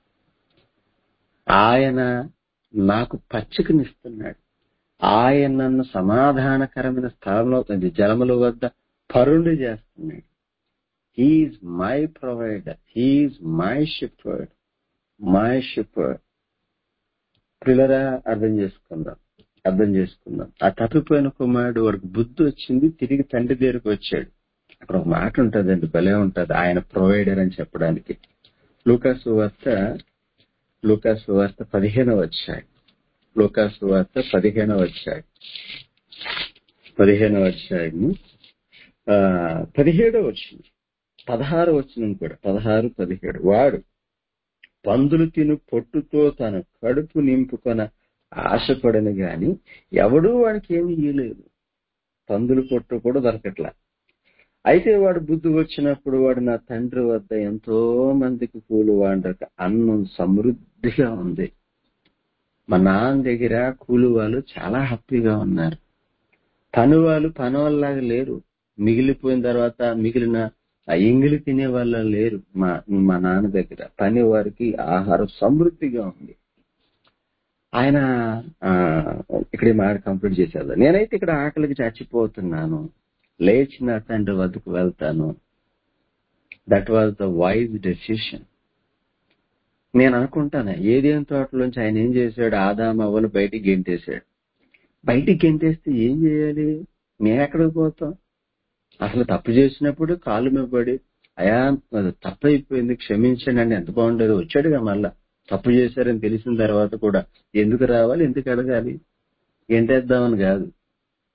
Speaker 1: ఆయన నాకు పచ్చికనిస్తున్నాడు ఆయన నన్ను సమాధానకరమైన స్థలంలో అది జలముల వద్ద పరుండి చేస్తున్నాడు he is my provider he is my shepherd my shepherd పిల్లరా అర్థం చేసుకుందాం అర్థం చేసుకుందాం ఆ తప్పిపోయిన కుమారుడు వాడికి బుద్ధి వచ్చింది తిరిగి తండ్రి దగ్గరికి వచ్చాడు అక్కడ ఒక మాట ఉంటదండి భలే ఉంటది ఆయన ప్రొవైడర్ అని చెప్పడానికి లూకాసు వార్త లూకాసు వార్త పదిహేనవ వచ్చాయి లూకాసు వార్త పదిహేనవ వచ్చాయి పదిహేనవ అధ్యాయము ఆ పదిహేడవ వచ్చింది పదహారు వచ్చిన కూడా పదహారు పదిహేడు వాడు పందులు తిను పొట్టుతో తన కడుపు నింపుకొన ఆశపడను గాని ఎవడూ వాడికి ఏమీ ఇయ్యలేదు పందులు పొట్టు కూడా దొరకట్లా అయితే వాడు బుద్ధి వచ్చినప్పుడు వాడు నా తండ్రి వద్ద ఎంతో మందికి కూలి వాడక అన్నం సమృద్ధిగా ఉంది మా నాన్న దగ్గర కూలి వాళ్ళు చాలా హ్యాపీగా ఉన్నారు పని వాళ్ళు పని వాళ్ళలాగా లేరు మిగిలిపోయిన తర్వాత మిగిలిన ఆ ఎంగిలి తినే వాళ్ళ లేరు మా మా నాన్న దగ్గర పని వారికి ఆహారం సమృద్ధిగా ఉంది ఆయన ఆ, ఇక్కడ ఈ మాట కంప్లీట్ చేశారు నేనైతే ఇక్కడ ఆకలికి చచ్చిపోతున్నాను లేచి నా తండ్రి వద్దకు వెళ్తాను that was the wise decision నేను అనుకుంటాను ఏదేం తోటలోంచి ఆయన ఏం చేశాడు ఆదాం అవ్వలు బయటికి గెంటేశాడు బయటికి గెంటేస్తే ఏం చేయాలి మేము ఎక్కడికి పోతాం అసలు తప్పు చేసినప్పుడు కాళ్ళు మీద పడి అయా అది తప్పు అయిపోయింది క్షమించండి అని ఎంత బాగుండేది వచ్చాడుగా మళ్ళా తప్పు చేశారని తెలిసిన తర్వాత కూడా ఎందుకు రావాలి ఎందుకు అడగాలి గెంటేద్దామని కాదు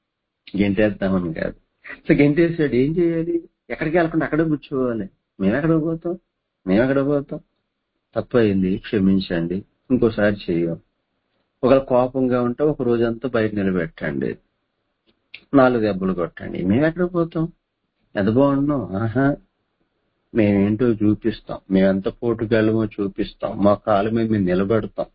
Speaker 1: గెంటేద్దామని కాదు సో గెంటేసాడు ఏం చేయాలి ఎక్కడికి వెళ్ళకుండా అక్కడే కూర్చోవాలి మేము ఎక్కడ పోతాం మేము ఎక్కడ పోతాం తప్పు అయింది క్షమించండి ఇంకోసారి చెయ్యం ఒకవేళ కోపంగా ఉంటే ఒక రోజంతా బయట నిలబెట్టండి నాలుగు దెబ్బలు కొట్టండి మేము ఎక్కడ పోతాం ఎంత బాగున్నాం ఆహా మేమేంటో చూపిస్తాం మేమెంత పోటుగాలమో చూపిస్తాం మా కాలు మీద మేము నిలబడతాం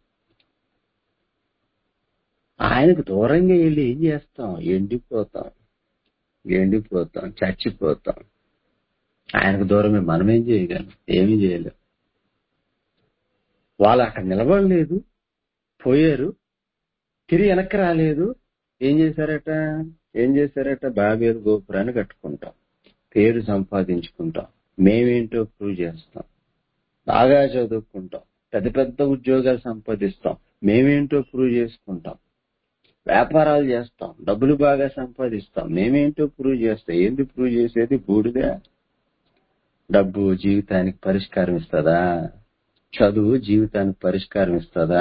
Speaker 1: ఆయనకు దూరంగా వెళ్ళి ఏం చేస్తాం ఎండిపోతాం ఎండిపోతాం చచ్చిపోతాం ఆయనకు దూరమే మనం ఏం చేయగలం ఏమీ చేయలేం వాళ్ళు అక్కడ నిలబడలేదు పోయారు తిరిగి వెనక్కి రాలేదు ఏం చేశారట ఏం చేశారట బాబేరు గోపురాన్ని కట్టుకుంటాం పేరు సంపాదించుకుంటాం మేమేంటో ప్రూవ్ చేస్తాం బాగా చదువుకుంటాం పెద్ద పెద్ద ఉద్యోగాలు సంపాదిస్తాం మేమేంటో ప్రూవ్ చేసుకుంటాం వ్యాపారాలు చేస్తాం డబ్బులు బాగా సంపాదిస్తాం మేమేంటో ప్రూవ్ చేస్తాం ఏంది ప్రూవ్ చేసేది బూడిదే డబ్బు జీవితానికి పరిష్కారం ఇస్తుందా చదువు జీవితానికి పరిష్కారం ఇస్తుందా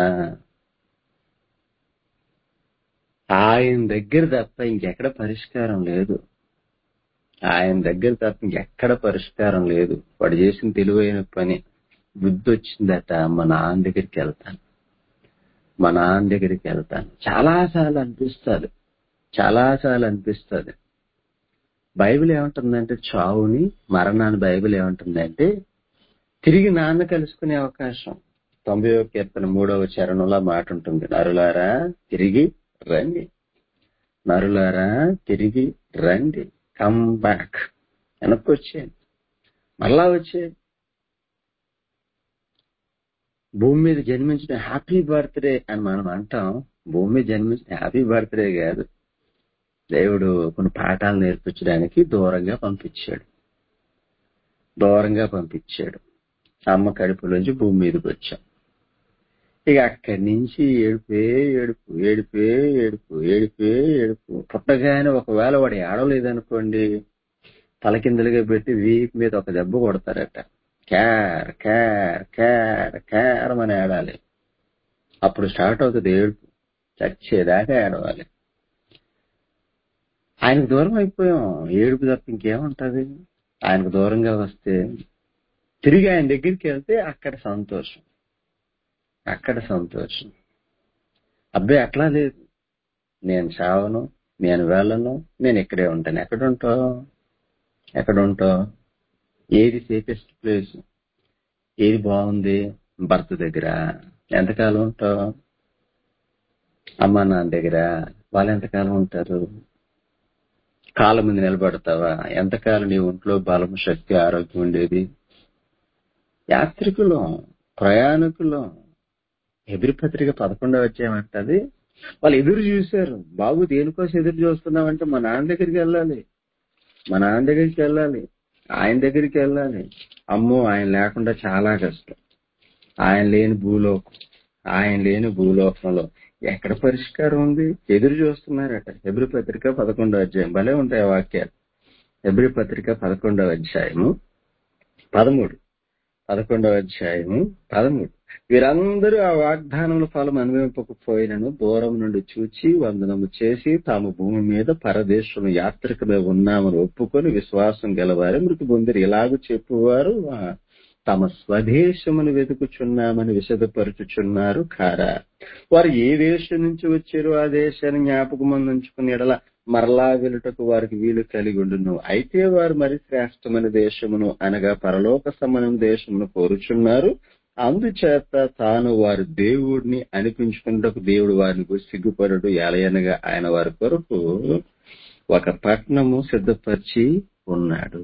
Speaker 1: ఆయన దగ్గర తప్ప ఇంకెక్కడ పరిష్కారం లేదు ఆయన దగ్గర తప్ప ఇంకెక్కడ పరిష్కారం లేదు వాడు చేసిన తెలివైన పని బుద్ధి వచ్చిందట మా నాన్న దగ్గరికి వెళ్తాను మా నాన్న దగ్గరికి వెళ్తాను చాలా సార్లు అనిపిస్తుంది చాలా సార్లు అనిపిస్తుంది బైబిల్ ఏమంటుందంటే చావుని మరణాన్ని బైబిల్ ఏమంటుందంటే తిరిగి నాన్న కలుసుకునే అవకాశం తొంభై ఒక కీర్తన మూడవ చరణంలో మాట ఉంటుంది నరులారా తిరిగి రండి నరులారా తిరిగి రండి కమ్ బ్యాక్ వెనక్కి వచ్చేయండి మళ్ళా వచ్చేయండి భూమి మీద జన్మించిన హ్యాపీ బర్త్డే అని మనం అంటాం భూమి మీద జన్మించిన హ్యాపీ బర్త్డే కాదు దేవుడు కొన్ని పాఠాలు నేర్పించడానికి దూరంగా పంపించాడు దూరంగా పంపించాడు అమ్మ కడుపులోంచి భూమి మీదకి వచ్చాం ఇక అక్కడి నుంచి ఏడుపే ఏడుపు ఏడుపే ఏడుపు ఏడుపే ఏడుపు పుట్టగానే ఒకవేళ వాడు ఏడవలేదనుకోండి తలకిందులుగా పెట్టి వీపు మీద ఒక దెబ్బ కొడతారట క్యార్ క్యార్ క్యార్ క్యార్ అని ఏడాలి అప్పుడు స్టార్ట్ అవుతుంది ఏడుపు చచ్చేదాకా ఏడవాలి ఆయనకు దూరం అయిపోయాం ఏడుపు తప్ప ఇంకేముంటది ఆయనకు దూరంగా వస్తే తిరిగి ఆయన దగ్గరికి వెళ్తే అక్కడ సంతోషం అక్కడ సంతోషం అబ్బాయి అట్లా లేదు నేను చావను నేను వెళ్ళను నేను ఇక్కడే ఉంటాను ఎక్కడ ఉంటావు ఎక్కడ ఉంటావు ఏది సేఫెస్ట్ ప్లేస్ ఏది బాగుంది భర్త దగ్గర ఎంతకాలం ఉంటావు అమ్మా నాన్న దగ్గర వాళ్ళు ఎంతకాలం ఉంటారు కాళ్ళ మీద నిలబడతావా ఎంతకాలం నీ ఒంట్లో బలం శక్తి ఆరోగ్యం ఉండేది యాత్రికులం ప్రయాణికులం ఎదురు పత్రిక పదకొండవ వచ్చేయమంటది వాళ్ళు ఎదురు చూశారు బాబు దేనికోసం ఎదురు చూస్తున్నామంటే మా నాన్న దగ్గరికి వెళ్ళాలి మా నాన్న దగ్గరికి వెళ్ళాలి ఆయన దగ్గరికి వెళ్ళాలి అమ్మో ఆయన లేకుండా చాలా కష్టం ఆయన లేని భూలోకం ఆయన లేని భూలోకంలో ఎక్కడ పరిష్కారం ఉంది ఎదురు చూస్తున్నారట ఎబ్రి పత్రిక పదకొండవ అధ్యాయం భలే ఉంటాయి ఆ వాక్యాలు ఎబ్రి పత్రిక పదకొండవ అధ్యాయము పదమూడు పదకొండవ అధ్యాయము పదమూడు వీరందరూ ఆ వాగ్దానముల ఫలం అనుభవింపకపోయినను దూరం నుండి చూచి వందనము చేసి తాము భూమి మీద పరదేశం యాత్రికమే ఉన్నామని ఒప్పుకొని విశ్వాసం గెలవారు మృతి పొందిరు ఇలాగూ చెప్పువారు ఆ, తమ స్వదేశమును వెతుకుచున్నామని విశదపరుచుచున్నారు కారా వారు ఏ దేశం నుంచి వచ్చారో ఆ దేశాన్ని జ్ఞాపకం ఉంచుకుని ఎడల మరలా వెలుటకు వారికి వీలు కలిగి ఉండును అయితే వారు మరి శ్రేష్టమైన దేశమును అనగా పరలోక సమనం దేశమును కోరుచున్నారు అందుచేత తాను వారి దేవుడిని అనిపించుకున్నటకు దేవుడు వారిని గురించి సిగ్గుపడడు ఎలయనగా ఆయన వారి కొరకు ఒక పట్టణము సిద్ధపరిచి ఉన్నాడు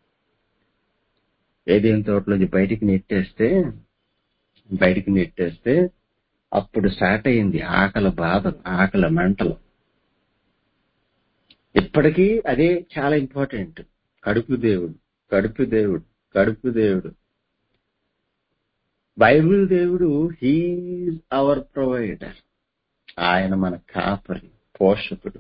Speaker 1: ఏదేం తోటలోంచి బయటికి నెట్టేస్తే బయటికి నెట్టేస్తే అప్పుడు స్టార్ట్ అయింది ఆకలి బాధ ఆకలి మంటలు ఇప్పటికీ అదే చాలా ఇంపార్టెంట్ కడుపు దేవుడు కడుపు దేవుడు కడుపు దేవుడు బైబిల్ దేవుడు హీజ్ అవర్ ప్రొవైడర్ ఆయన మన కాపరి పోషకుడు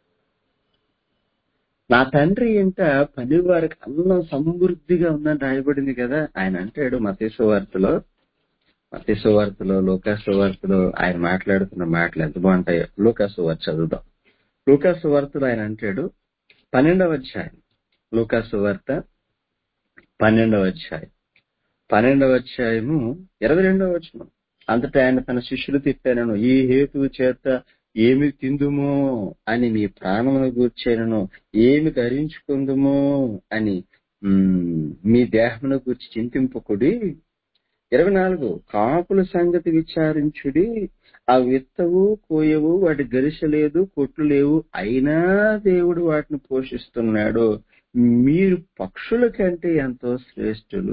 Speaker 1: నా తండ్రి ఇంట పనివారికి అన్నం సమృద్ధిగా ఉందని రాయబడింది కదా ఆయన అంటాడు మతేశ్వ వార్తలో మతేశ్వ వార్తలో లోకాసు వార్తలో ఆయన మాట్లాడుతున్న మాటలు ఎంత బాగుంటాయో లోకాసు వార్త చదువుదాం లూకాసు వార్తలు ఆయన అంటాడు పన్నెండవ అధ్యాయం లూకాసు వార్త పన్నెండవ అధ్యాయం పన్నెండవ అధ్యాయము ఇరవై రెండవ వచనం అంతటా ఆయన తన శిష్యులు తిప్పాను ఈ హేతువు చేత ఏమి తిందుమో అని మీ ప్రాణమును గూర్చేనను ఏమి ధరించుకుందుమో అని మ్, మీ దేహమును గూర్చి చింతింపకుడి ఇరవై నాలుగు కాపుల సంగతి విచారించుడి ఆ విత్తవు కోయవు వాటి గరిసెలేదు కొట్లు లేవు అయినా దేవుడు వాటిని పోషిస్తున్నాడు మీరు పక్షుల కంటే ఎంతో శ్రేష్ఠులు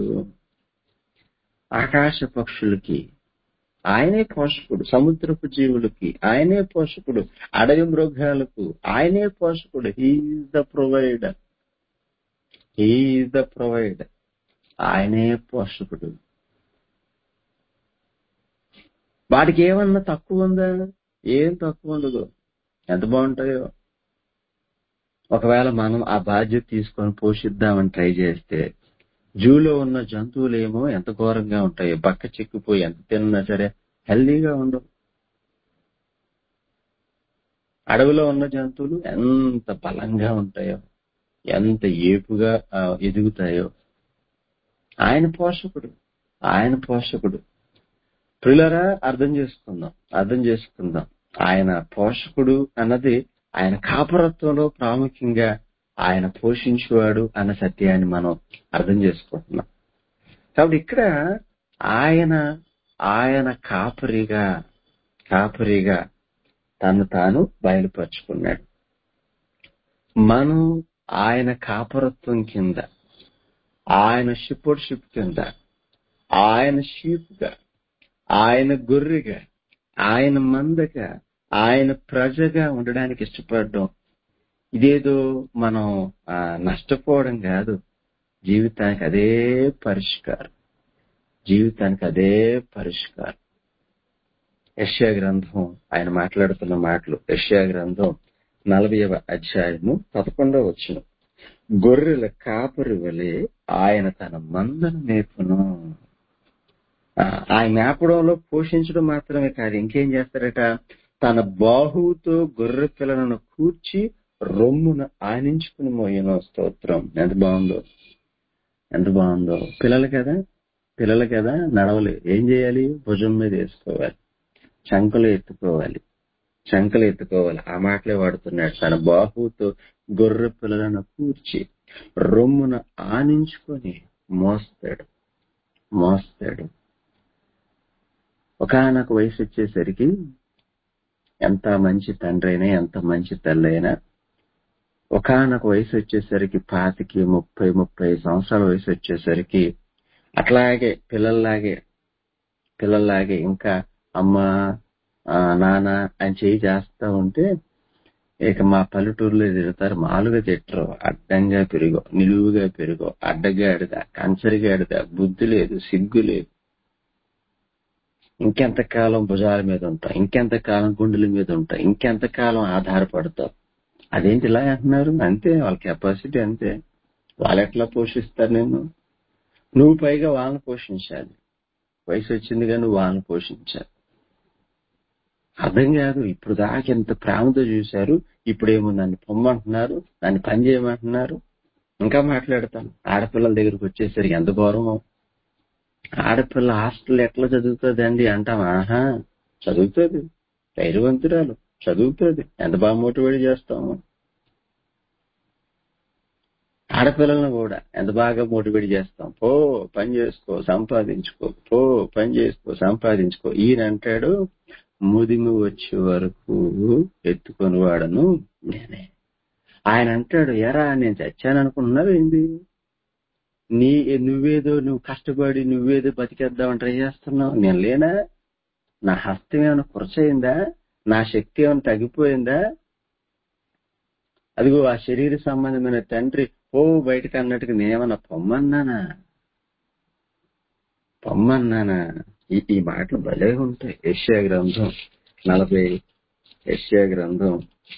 Speaker 1: ఆకాశ పక్షులకి ఆయనే పోషకుడు సముద్రపు జీవులకి ఆయనే పోషకుడు అడవి మృగాలకు ఆయనే పోషకుడు he is the provider he is the provider ఆయనే పోషకుడు వాటికి ఏమన్నా తక్కువ ఉందా ఏం తక్కువ ఉండదు ఎంత బాగుంటాయో ఒకవేళ మనం ఆ బాధ్యత తీసుకొని పోషిద్దామని ట్రై చేస్తే జూలో ఉన్న జంతువులు ఏమో ఎంత ఘోరంగా ఉంటాయో బక్క చిక్కిపోయి ఎంత తిన్నా సరే హెల్దీగా ఉండవు అడవిలో ఉన్న జంతువులు ఎంత బలంగా ఉంటాయో ఎంత ఏపుగా ఆ, ఎదుగుతాయో ఆయన పోషకుడు ఆయన పోషకుడు ప్రిలరా అర్థం చేసుకుందాం అర్థం చేసుకుందాం ఆయన పోషకుడు అన్నది ఆయన కాపరత్వంలో ప్రాముఖ్యంగా ఆయన పోషించేవాడు అన్న సత్యాన్ని మనం అర్థం చేసుకుంటున్నాం కాబట్టి ఇక్కడ ఆయన ఆయన కాపరిగా కాపరిగా తను తాను బయలుపరుచుకున్నాడు మనం ఆయన కాపరత్వం కింద ఆయన షిప్ కింద ఆయన షీప్గా ఆయన గొర్రెగా ఆయన మందగా ఆయన ప్రజగా ఉండడానికి ఇష్టపడడం ఇదేదో మనం ఆ, నష్టపోవడం కాదు జీవితానికి అదే పరిష్కారం జీవితానికి అదే పరిష్కారం యష్యా గ్రంథం ఆయన మాట్లాడుతున్న మాటలు యష్యా గ్రంథం నలభైవ అధ్యాయము పదకొండవ వచ్చిన గొర్రెల కాపరి వలె ఆయన తన మందను మేపును ఆ, ఆ మేపడంలో పోషించడం మాత్రమే కాదు ఇంకేం చేస్తారట తన బాహువుతో గొర్రె పిల్లలను కూర్చి రొమ్మున ఆనించుకుని మోయను స్తోత్రం ఎంత బాగుందో ఎంత బాగుందో పిల్లలు కదా పిల్లలు కదా నడవలేదు ఏం చేయాలి భుజం మీద వేసుకోవాలి చంకలు ఎత్తుకోవాలి చంకలు ఎత్తుకోవాలి ఆ మాటలే వాడుతున్నాడు తన బాహువుతో గొర్రె పిల్లలను కూర్చి రొమ్మున ఆనించుకొని మోస్తాడు మోస్తాడు ఒకనొక వయసు వచ్చేసరికి ఎంత మంచి తండ్రి అయినా ఎంత మంచి తల్లి అయినా ఒకనొక వయసు వచ్చేసరికి పాతికి ముప్పై ముప్పై సంవత్సరాల వయసు వచ్చేసరికి అట్లాగే పిల్లల్లాగే పిల్లల్లాగే ఇంకా అమ్మ ఆ, నాన్న అని చేయి చేస్తా ఉంటే ఇక మా పల్లెటూరులో తిడతారు మాలుగా తిట్టరు అడ్డంగా పెరుగో నిలువుగా పెరుగో అడ్డగాడిద కంచరిగాడిద బుద్ధి లేదు సిగ్గు లేదు ఇంకెంతకాలం భుజాల మీద ఉంటాం ఇంకెంతకాలం గుండెల మీద ఉంటాం ఇంకెంతకాలం ఆధారపడతాం అదేంటి ఇలా అంటున్నారు అంతే వాళ్ళ కెపాసిటీ అంతే వాళ్ళు ఎట్లా పోషిస్తారు నేను నువ్వు పైగా వాళ్ళని పోషించాలి వయసు వచ్చిందిగా నువ్వు వాళ్ళని పోషించాలి అర్థం కాదు ఇప్పుడు దాకా ఎంత ప్రేమతో చూశారు ఇప్పుడేమో నన్ను పొమ్మంటున్నారు నన్ను పని చేయమంటున్నారు ఇంకా మాట్లాడతాను ఆడపిల్లల దగ్గరికి వచ్చేసరికి ఎంత గౌరవం ఆడపిల్ల హాస్టల్ ఎట్లా చదువుతుంది అండి అంటాం ఆహా చదువుతుంది ధైర్యవంతురాలు చదువుతుంది ఎంత బాగా మోటివేట్ చేస్తాము ఆడపిల్లలను కూడా ఎంత బాగా మోటివేట్ చేస్తాం పో పని చేసుకో సంపాదించుకో పో పని చేసుకో సంపాదించుకో ఈయన అంటాడు ముదిమి వచ్చే వరకు ఎత్తుకొని వాడను నేనే ఆయన అంటాడు ఎరా నేను చచ్చాను అనుకుంటున్నావు ఏంది నీ నువ్వేదో నువ్వు కష్టపడి నువ్వేదో బతికేద్దామని ట్రై చేస్తున్నావు నేను లేనా నా హస్తం ఏమైనా కురచయిందా నా శక్తి ఏమైనా తగ్గిపోయిందా అదిగో ఆ శరీర సంబంధమైన తండ్రి ఓ బయటకు అన్నట్టుగా నేనేమన్నా పొమ్మన్నానా పొమ్మన్నానా ఈ ఈ మాటలు భలే ఉంటాయి యెషయా గ్రంథం నలభై యెషయా గ్రంథం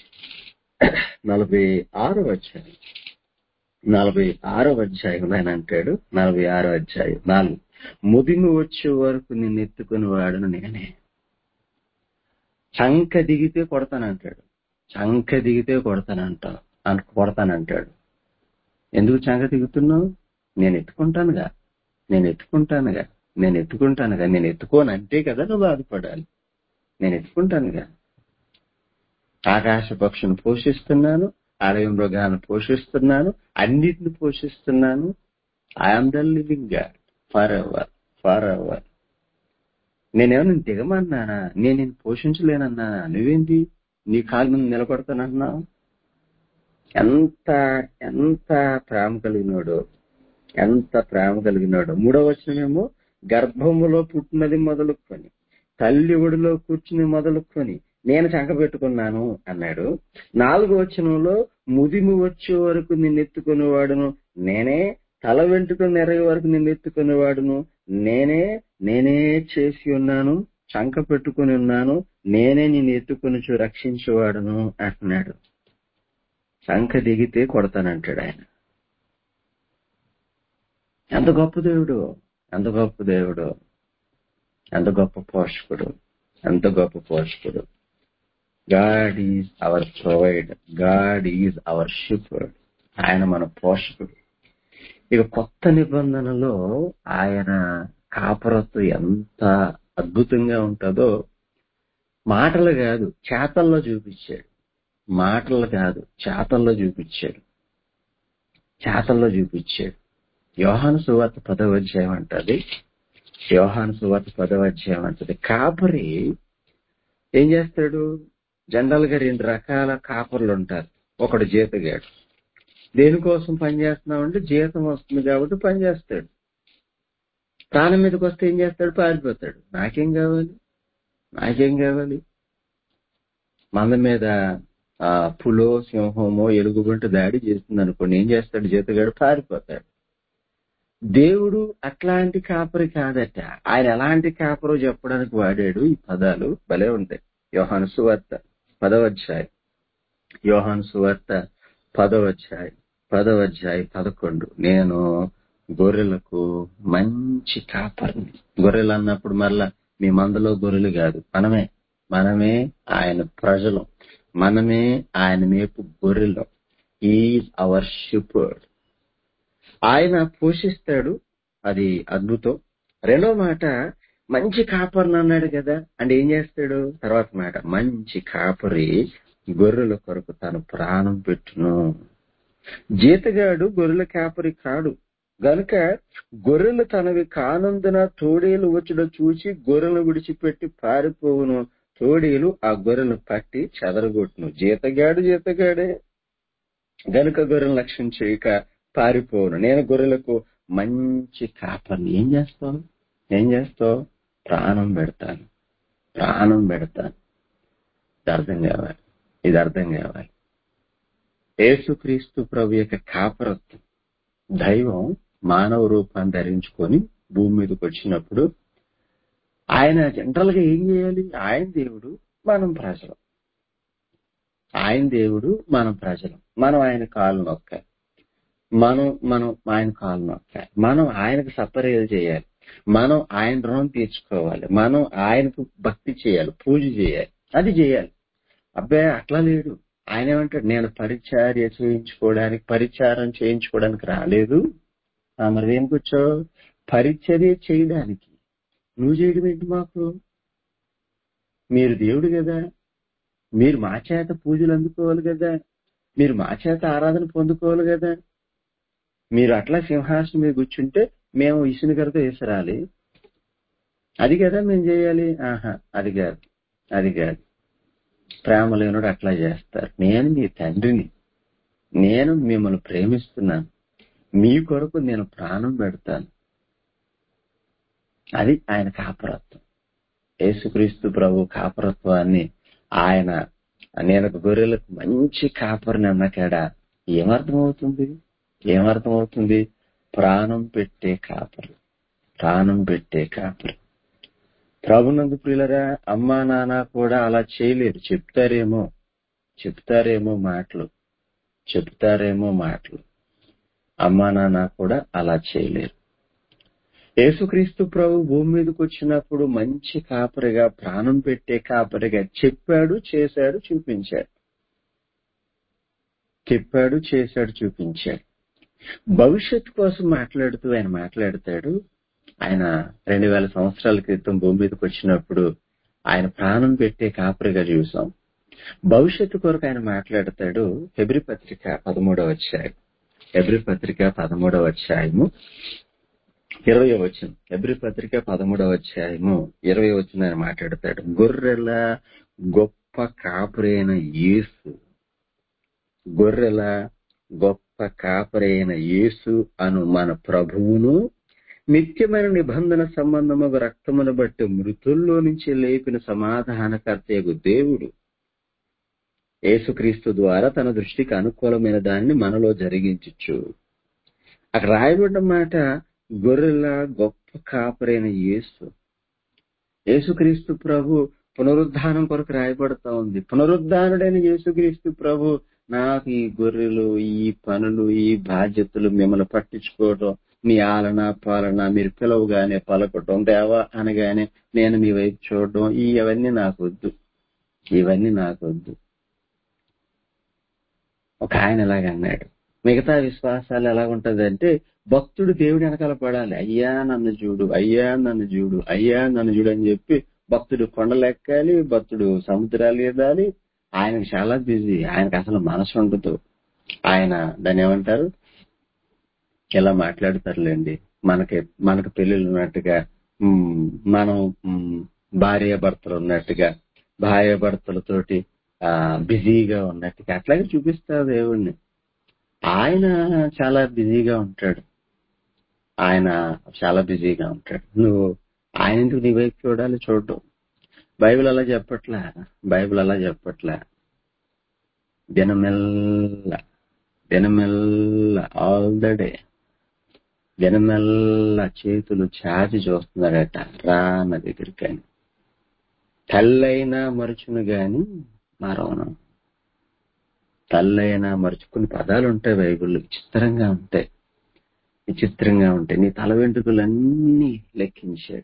Speaker 1: నలభై ఆరో అధ్యాయం నలభై ఆరో అధ్యాయం ఆయన అంటాడు నలభై ఆరో అధ్యాయం నాలుగు ముదిమి వచ్చే వరకు నిన్ను ఎత్తుకుని వాడును నేనే చంక దిగితే కొడతానంటాడు చంక దిగితే కొడతానంట అన్- కొడతానంటాడు ఎందుకు చంక దిగుతున్నావు నేను ఎత్తుకుంటానుగా నేను ఎత్తుకుంటానుగా నేను ఎత్తుకుంటానుగా నేను ఎత్తుకోను అంటే కదా నువ్వు బాధపడాలి నేను ఎత్తుకుంటానుగా ఆకాశ పక్షులను పోషిస్తున్నాను అడవి మృగాలను పోషిస్తున్నాను అన్నిటిని పోషిస్తున్నాను I'm the living God forever forever నేనేమన్నా నేను దిగమన్నానా నేను నేను పోషించలేనన్నానా నువ్వేంటి నీ కాలు మీద నిలబడతానన్నావు ఎంత ఎంత ప్రేమ కలిగినాడు ఎంత ప్రేమ కలిగినాడు మూడవ వచనమేమో గర్భములో పుట్టినది మొదలుకొని తల్లి ఒడిలో కూర్చుని మొదలుకొని నేను చంక పెట్టుకున్నాను అన్నాడు నాలుగో వచనంలో ముదిమి వచ్చే వరకు నిన్నెత్తుకుని వాడును నేనే తల వెంట్రుకలు నెరగే వరకు నిన్నెత్తుకుని వాడును నేనే నేనే చేసి ఉన్నాను చంక పెట్టుకుని ఉన్నాను నేనే నిన్ను ఎత్తుకుని రక్షించేవాడును అంటున్నాడు చంక దిగితే కొడతానంటాడు ఆయన ఎంత గొప్ప దేవుడు ఎంత గొప్ప దేవుడు ఎంత గొప్ప పోషకుడు ఎంత గొప్ప పోషకుడు God is our provider God is our shepherd ఆయన మన పోషకుడు ఇక కొత్త నిబంధనలో ఆయన కాపరత్వం ఎంత అద్భుతంగా ఉంటుందో మాటలు కాదు చేతల్లో చూపించాడు మాటలు కాదు చేతల్లో చూపించాడు చేతల్లో చూపించాడు యోహాను సువార్త పదవ అధ్యాయం అంటది యోహాను సువార్త పదవ అధ్యాయం అంటది కాపరి ఏం చేస్తాడు జనరల్ గా రెండు రకాల కాపర్లు ఉంటారు ఒకడు జీతగాడు దేనికోసం పని చేస్తున్నామంటే జీతం వస్తుంది కాబట్టి పని చేస్తాడు ప్రాణం మీదకి వస్తే ఏం చేస్తాడు పారిపోతాడు నాకేం కావాలి నాకేం కావాలి మంద మీద ఆ పులో సింహమో ఎలుగుబంటి దాడి చేస్తుంది అనుకోండి ఏం చేస్తాడు జీతగాడు పారిపోతాడు దేవుడు అట్లాంటి కాపరి కాదట ఆయన ఎలాంటి కాపరో చెప్పడానికి వాడాడు ఈ పదాలు భలే ఉంటాయి యోహాను సువార్త పదవధ్యాయం యోహాను సువార్త పదవధ్యాయం పదవధ్యాయం పదకొండు నేను గొర్రెలకు మంచి కాపరిని గొర్రెలు అన్నప్పుడు మళ్ళా మీ మందలో గొర్రెలు కాదు మనమే మనమే ఆయన ప్రజలు మనమే ఆయన మేపు గొర్రెలు ఈజ్ అవర్ షిపర్డ్ ఆయన పోషిస్తాడు అది అద్భుతం రెండో మాట మంచి కాపరిని అన్నాడు కదా అంటే ఏం చేస్తాడు తర్వాత మాట మంచి కాపరి గొర్రెల కొరకు తను ప్రాణం పెట్టును జీతగాడు గొర్రెల కాపరి కాడు గనుక గొర్రెలు తనవి కానందున తోడేలు వచ్చుడ చూసి గొర్రెలను విడిచిపెట్టి పారిపోవును తోడేలు ఆ గొర్రెలను పట్టి చెదరగొట్టును జీతగాడు జీతగాడే గనుక గొర్రెలను లక్ష్యం చేయక పారిపోవును నేను గొర్రెలకు మంచి కాపర్ని ఏం చేస్తావు ఏం చేస్తావు ప్రాణం పెడతాను ప్రాణం పెడతాను ఇది అర్థం కావాలి ఇది అర్థం కావాలి యేసుక్రీస్తు ప్రభు యొక్క కాపరత్వం దైవం మానవ రూపాన్ని ధరించుకొని భూమి మీదకి వచ్చినప్పుడు ఆయన జనరల్ గా ఏం చేయాలి ఆయన దేవుడు మనం ప్రజలు ఆయన దేవుడు మనం ప్రజలు మనం ఆయన కాలు నొక్కాలి మనం మనం ఆయన కాలు నొక్కాలి మనం ఆయనకు సపర్యలు చేయాలి మనం ఆయన రుణం తీర్చుకోవాలి మనం ఆయనకు భక్తి చేయాలి పూజ చేయాలి అది చేయాలి అబ్బాయి అట్లా లేడు ఆయన ఏమంటాడు నేను పరిచర్య చేయించుకోవడానికి పరిచారం చేయించుకోవడానికి రాలేదు ఆ, మరి దేనికి వచ్చావు పరిచర్య చేయడానికి నువ్వు చేయడం ఏంటి మాకు మీరు దేవుడు కదా మీరు మా చేత పూజలు అందుకోవాలి కదా మీరు మా చేత ఆరాధన పొందుకోవాలి కదా మీరు అట్లా సింహాసనం మీద కూర్చుంటే మేము ఇసునికరతో వేసరాలి అది కదా మేము చేయాలి ఆహా అది కాదు అది కాదు ప్రేమ లేనుడు అట్లా చేస్తారు నేను మీ తండ్రిని నేను మిమ్మల్ని ప్రేమిస్తున్నాను మీ కొరకు నేను ప్రాణం పెడతాను అది ఆయన కాపరత్వం యేసుక్రీస్తు ప్రభు కాపరత్వాన్ని ఆయన నేను ఒక గొర్రెలకు మంచి కాపరిని అన్నకాడ ఏమర్థమవుతుంది ఏమర్థమవుతుంది ప్రాణం పెట్టే కాపరి ప్రాణం పెట్టే కాపరి ప్రభునందు ప్రియులరా అమ్మా నాన్న కూడా అలా చేయలేరు చెప్తారేమో చెప్తారేమో మాటలు చెప్తారేమో మాటలు అమ్మా నాన్న కూడా అలా చేయలేరు యేసుక్రీస్తు ప్రభు భూమి మీదకి వచ్చినప్పుడు మంచి కాపరిగా ప్రాణం పెట్టే కాపరిగా చెప్పాడు చేశాడు చూపించాడు చెప్పాడు చేశాడు చూపించాడు భవిష్యత్తు కోసం మాట్లాడుతూ ఆయన మాట్లాడతాడు ఆయన రెండు వేల సంవత్సరాల క్రితం భూమి మీదకి వచ్చినప్పుడు ఆయన ప్రాణం పెట్టే కాపరిగా చూసాం భవిష్యత్తు కొరకు ఆయన మాట్లాడతాడు ఫిబ్రి పత్రిక పదమూడవ అధ్యాయం ఫిబ్రి పత్రిక పదమూడవ అధ్యాయము ఇరవై వచ్చిన ఫిబ్రి పత్రిక పదమూడవ అధ్యాయము ఇరవై వచ్చిన ఆయన మాట్లాడతాడు గొర్రెల గొప్ప కాపురైన యేసు గొర్రెల గొప్ప కాపరైన యేసు అను మన ప్రభువును నిత్యమైన నిబంధన సంబంధము రక్తమును బట్టి మృతుల్లో నుంచి లేపిన సమాధానకర్తయగు దేవుడు యేసుక్రీస్తు ద్వారా తన దృష్టికి అనుకూలమైన దానిని మనలో జరిగించచ్చు అక్కడ రాయబడిన మాట గొర్రెల గొప్ప కాపరైన యేసు యేసుక్రీస్తు ప్రభు పునరుద్ధానం కొరకు రాయబడతా ఉంది పునరుద్ధానుడైన యేసుక్రీస్తు ప్రభు నాకు ఈ గొర్రెలు ఈ పనులు ఈ బాధ్యతలు మిమ్మల్ని పట్టించుకోవడం మీ ఆలన పాలన మీరు పిలవగానే పలకటం దేవా అనగానే నేను మీ వైపు చూడడం ఈ అవన్నీ నాకు వద్దు ఇవన్నీ నాకు వద్దు ఒక ఆయన ఇలాగ అన్నాడు మిగతా విశ్వాసాలు ఎలా ఉంటదంటే భక్తుడు దేవుడి వెనకాల పడాలి అయ్యా నన్ను చూడు అయ్యా నన్ను చూడు అయ్యా నన్ను చూడు అని చెప్పి భక్తుడు కొండలు ఎక్కాలి భక్తుడు సముద్రాలు ఎదాలి ఆయనకు చాలా బిజీ ఆయనకు అసలు మనసు ఉండదు ఆయన దాన్ని ఏమంటారు ఇలా మాట్లాడతారులేండి మనకి మనకు పెళ్లిళ్ళు ఉన్నట్టుగా ఉమ్, మనం ఉమ్, భార్య భర్తలు ఉన్నట్టుగా భార్య భర్తలతోటి ఆ బిజీగా ఉన్నట్టుగా అట్లాగే చూపిస్తారు దేవుణ్ణి ఆయన చాలా బిజీగా ఉంటాడు ఆయన చాలా బిజీగా ఉంటాడు నువ్వు ఆయన ఎందుకు నీ వైపు చూడాలి చూడడం బైబిల్ అలా చెప్పట్లా బైబిల్ అలా చెప్పట్లా దినమెల్ల దినమెల్ల ఆల్ ద డే దినమెల్ల చేతులు చాచి చూస్తున్నాడట రా నా దగ్గరికి అని తల్లైనా మరుచును గాని మరవను తల్లైనా మరుచు కొన్ని పదాలు ఉంటాయి బైబిల్లో విచిత్రంగా ఉంటాయి విచిత్రంగా ఉంటాయి నీ తల వెంట్రుకలన్నీ లెక్కించాడు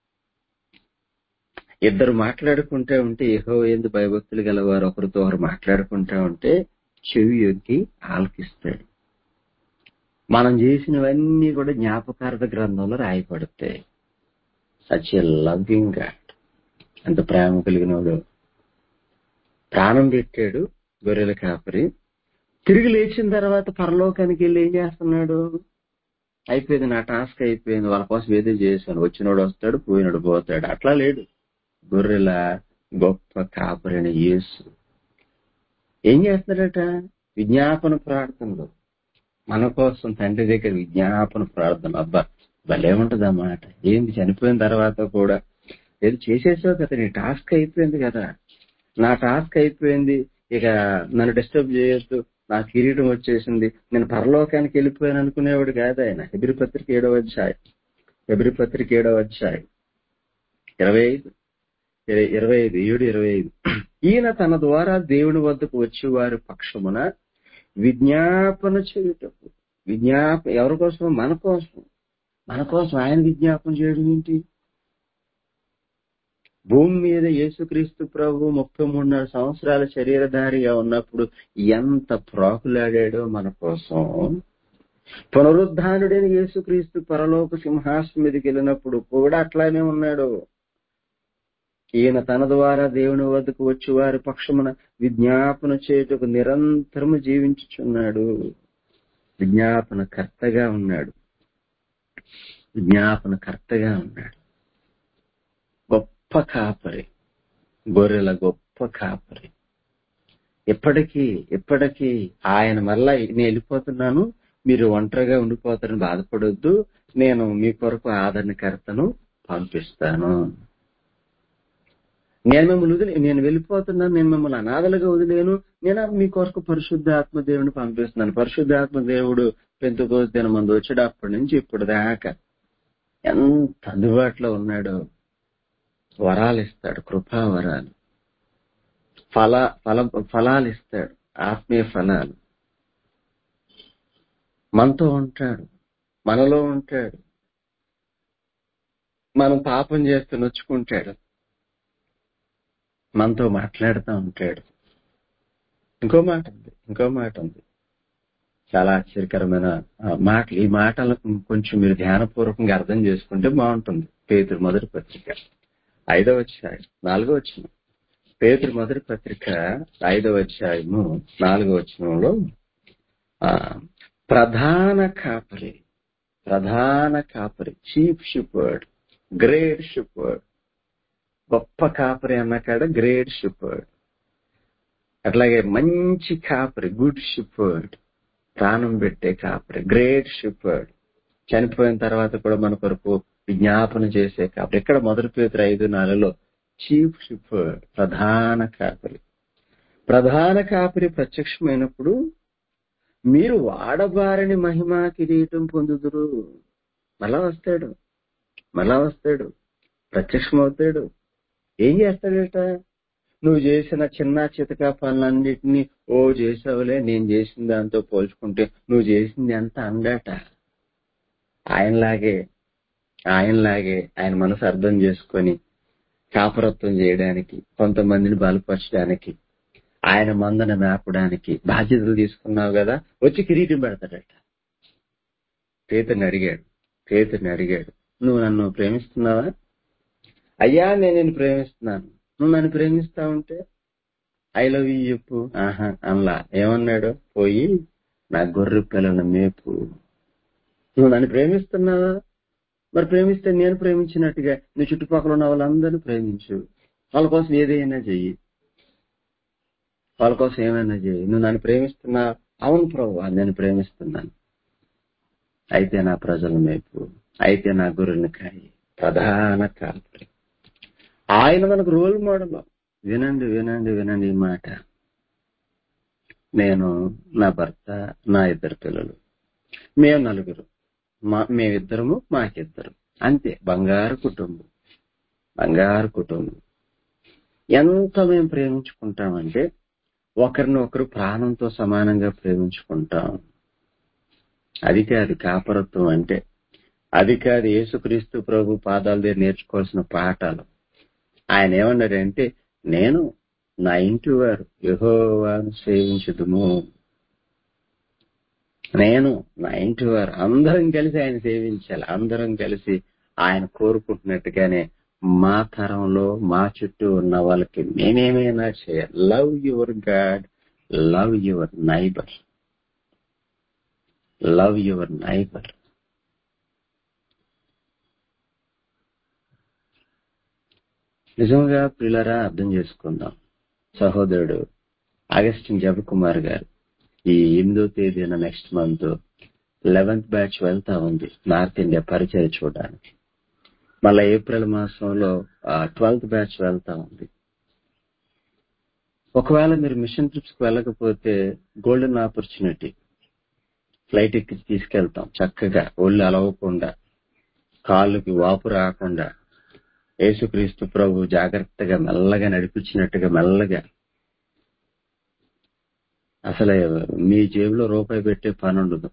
Speaker 1: ఇద్దరు మాట్లాడుకుంటూ ఉంటే ఏహో ఏంది భయభక్తులు గలవారు ఒకరితో ఒకరు మాట్లాడుకుంటూ ఉంటే చెవి యొక్కి ఆలకిస్తాడు మనం చేసినవన్నీ కూడా జ్ఞాపకార్థ గ్రంథంలో రాయబడతాయి సచ్ ఎ లవింగ్ గాడ్ అంత ప్రేమ కలిగినవాడు ప్రాణం పెట్టాడు గొర్రెల కాపరి తిరిగి లేచిన తర్వాత పరలోకానికి వెళ్ళి ఏం చేస్తున్నాడు అయిపోయింది నా టాస్క్ అయిపోయింది వాళ్ళ కోసం ఏదో చేశాను వచ్చినోడు వస్తాడు పోయినోడు పోతాడు అట్లా లేడు గొర్రెల గొప్ప కాపరిని యేసు ఏం చేస్తున్నాడట విజ్ఞాపన ప్రార్థనలు మన కోసం తండ్రి దగ్గర విజ్ఞాపన ప్రార్థన అబ్బా భలే ఉంటది అన్నమాట ఏంది చనిపోయిన తర్వాత కూడా ఏదో చేసేసావు కదా నీ టాస్క్ అయిపోయింది కదా నా టాస్క్ అయిపోయింది ఇక నన్ను డిస్టర్బ్ చేయొద్దు నా కిరీటం వచ్చేసింది నేను పరలోకానికి వెళ్ళిపోయాను అనుకునేవాడు కాదు ఆయన ఎబ్రి పత్రిక ఏడవ అధ్యాయం ఎబ్రి పత్రిక ఏడవ అధ్యాయం ఇరవై ఐదు ఇరవై- ఇరవై ఐదు ఏడు ఇరవై ఐదు ఈయన తన ద్వారా దేవుని వద్దకు వచ్చి వారి పక్షమున విజ్ఞాపన చేయుటకు విజ్ఞాప ఎవరి కోసం మన కోసం మన కోసం ఆయన విజ్ఞాపన చేయడం ఏంటి భూమి మీద యేసుక్రీస్తు ప్రభు ముప్పై మూడున్నర సంవత్సరాల శరీరధారిగా ఉన్నప్పుడు ఎంత ప్రాకులాడాడో మన కోసం పునరుద్ధానుడైన యేసుక్రీస్తు పరలోక సింహాసనం మీదకి వెళ్ళినప్పుడు కూడా అట్లానే ఉన్నాడు ఈయన తన ద్వారా దేవుని వద్దకు వచ్చి వారి పక్షమున విజ్ఞాపన చేయుటకు నిరంతరము జీవించుచున్నాడు విజ్ఞాపన కర్తగా ఉన్నాడు విజ్ఞాపన కర్తగా ఉన్నాడు గొప్ప కాపరి గొర్రెల గొప్ప కాపరి ఎప్పటికీ ఎప్పటికీ ఆయన మళ్ళా నేను వెళ్ళిపోతున్నాను మీరు ఒంటరిగా ఉండిపోతారని బాధపడొద్దు నేను మీ కొరకు ఆదరణకర్తను పంపిస్తాను నేను మిమ్మల్ని వదిలే నేను వెళ్ళిపోతున్నాను నేను మిమ్మల్ని అనాథలుగా వదిలేను నేను మీ కొరకు పరిశుద్ధ ఆత్మదేవుని పంపిస్తున్నాను పరిశుద్ధ ఆత్మదేవుడు పెంతుకోసి దిన ముందు వచ్చాడు అప్పటి నుంచి ఇప్పుడు దాకా ఎంత అందుబాటులో ఉన్నాడో వరాలు ఇస్తాడు కృపా వరాలు ఫల ఫల ఫలాలు ఇస్తాడు ఆత్మీయ ఫలాలు మనతో ఉంటాడు మనలో ఉంటాడు మనం పాపం చేస్తే నొచ్చుకుంటాడు మనతో మాట్లాడుతూ ఉంటాడు ఇంకో మాట ఉంది ఇంకో మాట ఉంది చాలా ఆశ్చర్యకరమైన ఆ, మాటలు ఈ మాటలను కొంచెం మీరు ధ్యానపూర్వకంగా అర్థం చేసుకుంటే బాగుంటుంది పేతురు మొదటి పత్రిక ఐదవ అధ్యాయం నాలుగో వచ్చిన పేతురు మొదటి పత్రిక ఐదవ అధ్యాయము నాలుగో వచనంలో ఆ, ప్రధాన కాపరి ప్రధాన కాపరి చీఫ్ షిపర్డ్ గ్రేట్ షిపర్డ్ గొప్ప కాపరి అన్న కాడ గ్రేట్ షిపర్డ్ అట్లాగే మంచి కాపరి గుడ్ షిపర్డ్ ప్రాణం పెట్టే కాపరి గ్రేట్ షిపర్డ్ చనిపోయిన తర్వాత కూడా మన కొరకు విజ్ఞాపన చేసే కాపరి ఇక్కడ మొదటి పేతురు ఐదు నాలుగులో చీఫ్ షిపర్డ్ ప్రధాన కాపరి ప్రధాన కాపరి ప్రత్యక్షమైనప్పుడు మీరు వాడబారని మహిమా కిరీటం పొందుదురు మళ్ళా వస్తాడు మళ్ళా వస్తాడు ప్రత్యక్షమవుతాడు ఏం చేస్తాడట నువ్వు చేసిన చిన్న చితక పనులన్నిటినీ ఓ చేసావులే నేను చేసిన దాంతో పోల్చుకుంటే నువ్వు చేసింది ఎంత అందట ఆయనలాగే ఆయనలాగే ఆయన మనసు అర్థం చేసుకొని కాపరత్వం చేయడానికి కొంతమందిని బలపరచడానికి ఆయన మందన మేపడానికి బాధ్యతలు తీసుకున్నావు కదా వచ్చి కిరీటం పెడతాడట పేతుని అడిగాడు పేతుని అడిగాడు నువ్వు నన్ను ప్రేమిస్తున్నావా అయ్యా నేను నిన్ను ప్రేమిస్తున్నాను నువ్వు నన్ను ప్రేమిస్తా ఉంటే ఐ లవ్ యూ చెప్పు ఆహా అనలా ఏమన్నాడు పోయి నా గొర్రె పిల్లల మేపు నువ్వు నన్ను ప్రేమిస్తున్నావా మరి ప్రేమిస్తే నేను ప్రేమించినట్టుగా నీ చుట్టుపక్కల ఉన్న వాళ్ళందరినీ ప్రేమించు వాళ్ళ కోసం ఏదైనా చెయ్యి వాళ్ళ కోసం ఏమైనా చెయ్యి నువ్వు నన్ను ప్రేమిస్తున్నా అవును ప్రభు నేను ప్రేమిస్తున్నాను అయితే నా ప్రజల మేపు అయితే నా గురుని కాయి ప్రధాన కాపరి ఆయన మనకు రోల్ మోడల్ వినండి వినండి వినండి ఈ మాట నేను నా భర్త నా ఇద్దరు పిల్లలు మేము నలుగురు మా మేమిద్దరము మాకిద్దరు అంతే బంగారు కుటుంబం బంగారు కుటుంబం ఎంత మేము ప్రేమించుకుంటామంటే ఒకరిని ఒకరు ప్రాణంతో సమానంగా ప్రేమించుకుంటాం అది కాదు కాపరత్వం అంటే అది కాదు యేసుక్రీస్తు ప్రభు పాదాల దగ్గర నేర్చుకోవాల్సిన పాఠాలు ఆయన ఏమన్నాడంటే నేను నా ఇంటి వారు యహోవాను సేవించుదుము నేను నా ఇంటి వారు అందరం కలిసి ఆయన సేవించాలి అందరం కలిసి ఆయన కోరుకుంటున్నట్టుగానే మా తరంలో మా చుట్టూ ఉన్న వాళ్ళకి మేమేమైనా చేయాలి love your God love your neighbour love your neighbour నిజంగా పిల్లరా అర్థం చేసుకుందాం సహోదరుడు అగస్టిన్ జబకుమార్ గారు ఈ ఎనిమిదో తేదీన నెక్స్ట్ మంత్ లెవెన్త్ బ్యాచ్ వెళ్తా ఉంది నార్త్ ఇండియా పరిచయం చూడడానికి మళ్ళా ఏప్రిల్ మాసంలో ట్వెల్త్ బ్యాచ్ వెళ్తా ఉంది ఒకవేళ మీరు మిషన్ ట్రిప్స్ కి వెళ్ళకపోతే గోల్డెన్ ఆపర్చునిటీ ఫ్లైట్ ఎక్కి తీసుకెళ్తాం చక్కగా ఒళ్ళు అలవకుండా కాళ్ళకి వాపు రాకుండా యేసుక్రీస్తు ప్రభు జాగ్రత్తగా మెల్లగా నడిపించినట్టుగా మెల్లగా అసలు మీ జేబులో రూపాయి పెట్టే పని ఉండదు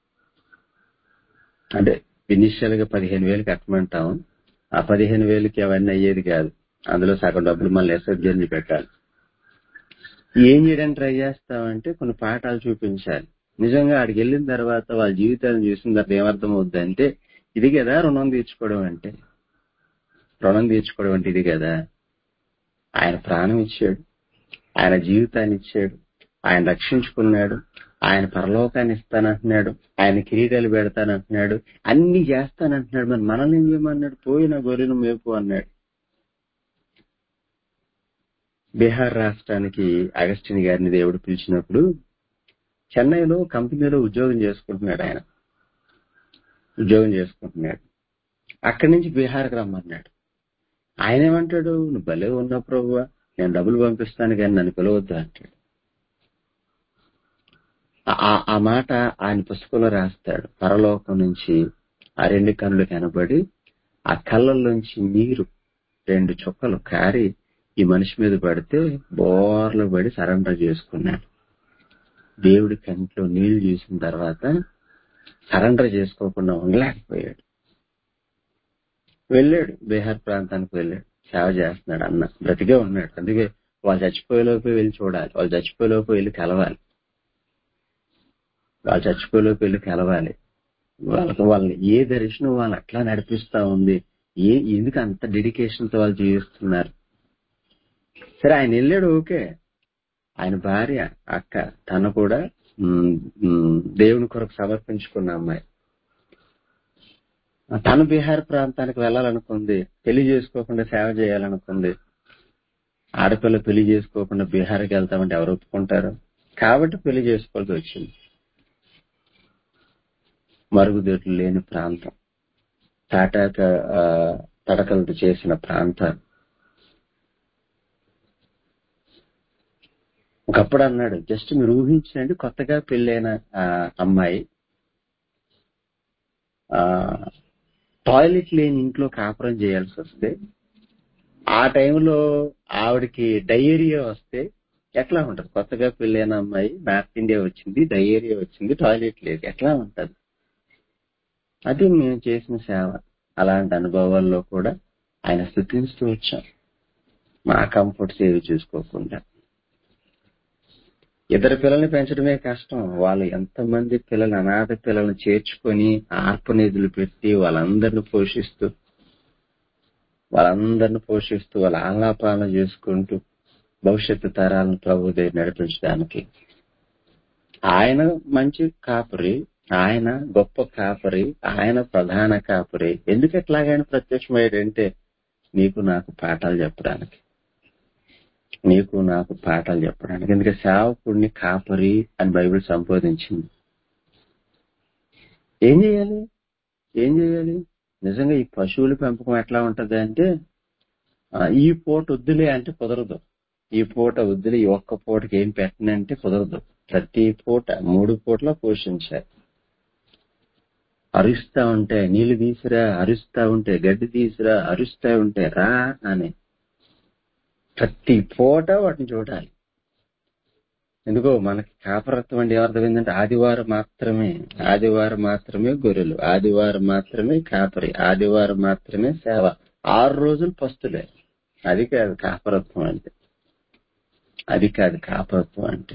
Speaker 1: అంటే ఇనిషియల్ గా పదిహేను వేలు కట్టమంటాం ఆ పదిహేను వేలకి అవన్నీ అయ్యేది కాదు అందులో సగం డబ్బులు మళ్ళీ ఎస్ఎఫ్ జర్నీ పెట్టాలి ఏం చేయడానికి ట్రై చేస్తామంటే కొన్ని పాఠాలు చూపించాలి నిజంగా ఆడికి వెళ్ళిన తర్వాత వాళ్ళ జీవితాలను చూసిన తర్వాత ఏమర్థం అవుద్దంటే ఇది కదా రుణం తీర్చుకోవడం అంటే రుణం తీర్చుకోవడం అంటే ఇది కదా ఆయన ప్రాణం ఇచ్చాడు ఆయన జీవితాన్ని ఇచ్చాడు ఆయన రక్షించుకున్నాడు ఆయన పరలోకాన్ని ఇస్తానంటున్నాడు ఆయన కిరీటాలు పెడతానంటున్నాడు అన్ని చేస్తానంటున్నాడు మరి మనల్ని ఏం చేయమన్నాడు పోయిన గొర్రెను మేపు అన్నాడు బీహార్ రాష్ట్రానికి అగస్టిన్ గారిని దేవుడు పిలిచినప్పుడు చెన్నైలో కంపెనీలో ఉద్యోగం చేసుకుంటున్నాడు ఆయన ఉద్యోగం చేసుకుంటున్నాడు అక్కడి నుంచి బీహార్కి రమ్మన్నాడు ఆయన ఏమంటాడు నువ్వు భలే ఉన్నా ప్రభు నేను డబ్బులు పంపిస్తాను కానీ నన్ను పిలవద్దు అంటాడు ఆ- ఆ మాట ఆయన పుస్తకంలో రాస్తాడు పరలోకం నుంచి ఆ రెండు కన్నులు కనబడి ఆ కళ్ళల్లోంచి నీరు రెండు చుక్కలు కారి ఈ మనిషి మీద పడితే బోర్లు పడి సరెండర్ చేసుకున్నాడు దేవుడి కంట్లో నీళ్లు చూసిన తర్వాత సరెండర్ చేసుకోకుండా ఉండలేకపోయాడు వెళ్ళాడు బీహార్ ప్రాంతానికి వెళ్ళాడు సేవ చేస్తున్నాడు అన్న బ్రతికే ఉన్నాడు అందుకే వాళ్ళు చచ్చిపోయేలోపు వెళ్ళి చూడాలి వాళ్ళు చచ్చిపోయేలోపు వెళ్ళి కలవాలి వాళ్ళు చచ్చిపోయేలోపు వెళ్ళి కలవాలి వాళ్ళకి వాళ్ళని ఏ దర్శనం వాళ్ళు అట్లా నడిపిస్తా ఉంది ఏ ఎందుకు అంత డెడికేషన్ తో వాళ్ళు జీవిస్తున్నారు సరే ఆయన వెళ్ళాడు ఓకే ఆయన భార్య అక్క తను కూడా ఉమ్, ఉమ్, దేవుని కొరకు సమర్పించుకున్న అమ్మాయి తను బీహార్ ప్రాంతానికి వెళ్ళాలనుకుంది పెళ్లి చేసుకోకుండా సేవ చేయాలనుకుంది ఆడపిల్ల పెళ్లి చేసుకోకుండా బీహార్కి వెళ్తామంటే ఎవరు ఒప్పుకుంటారు కాబట్టి పెళ్లి చేసుకోవాల్సి వచ్చింది మరుగుదొడ్లు లేని ప్రాంతం తాటాక ఆ, తడకలతో చేసిన ప్రాంతం ఒకప్పుడు అన్నాడు జస్ట్ మీరు ఊహించండి కొత్తగా పెళ్ళైన ఆ, అమ్మాయి ఆ టాయిలెట్ లేని ఇంట్లో కాపురం చేయాల్సి వస్తే ఆ టైంలో ఆవిడకి డయేరియా వస్తే ఎట్లా ఉంటది కొత్తగా పెళ్ళైన అమ్మాయి నార్త్ ఇండియా వచ్చింది డయేరియా వచ్చింది టాయిలెట్ లేదు ఎట్లా ఉంటది అది మేము చేసిన సేవ అలాంటి అనుభవాల్లో కూడా ఆయన స్థుతిస్తూ వచ్చాం మా కంఫర్ట్ సేవ్ చూసుకోకుండా ఇద్దరు పిల్లల్ని పెంచడమే కష్టం వాళ్ళు ఎంతమంది పిల్లలు అనాథ పిల్లల్ని చేర్చుకొని ఆర్పనేదులు పెట్టి వాళ్ళందరిని పోషిస్తూ వాళ్ళందరిని పోషిస్తూ వాళ్ళ ఆహ్లాపాలన చేసుకుంటూ భవిష్యత్తు తరాలను ప్రభు దగ్గర నడిపించడానికి ఆయన మంచి కాపరి ఆయన గొప్ప కాపరి ఆయన ప్రధాన కాపరి ఎందుకు ఎట్లాగైనా ప్రత్యక్షమయ్యాడంటే నీకు నాకు పాఠాలు చెప్పడానికి నీకు నాకు పాఠాలు చెప్పడానికి ఎందుకంటే సేవకుడిని కాపరి అని బైబిల్ సంబోధించింది ఏం చేయాలి ఏం చేయాలి నిజంగా ఈ పశువుల పెంపకం ఎట్లా ఉంటది అంటే ఆ, ఈ పూట వద్దులే అంటే కుదరదు ఈ పూట వద్దులే ఈ ఒక్క పూటకి ఏం పెట్టనంటే కుదరదు ప్రతి పూట మూడు పూటలా పోషించాలి అరుస్తా ఉంటే నీళ్లు తీసిరా అరుస్తా ఉంటే గడ్డి తీసిరా అరుస్తా ఉంటే రా అని ప్రతి పూట వాటిని చూడాలి ఎందుకో మనకి కాపరత్వం అంటే ఏమర్థమైందంటే ఆదివారం మాత్రమే ఆదివారం మాత్రమే గొర్రెలు ఆదివారం మాత్రమే కాపరి ఆదివారం మాత్రమే సేవ ఆరు రోజులు పస్తులే అది కాదు కాపరత్వం అంటే అది కాదు కాపరత్వం అంటే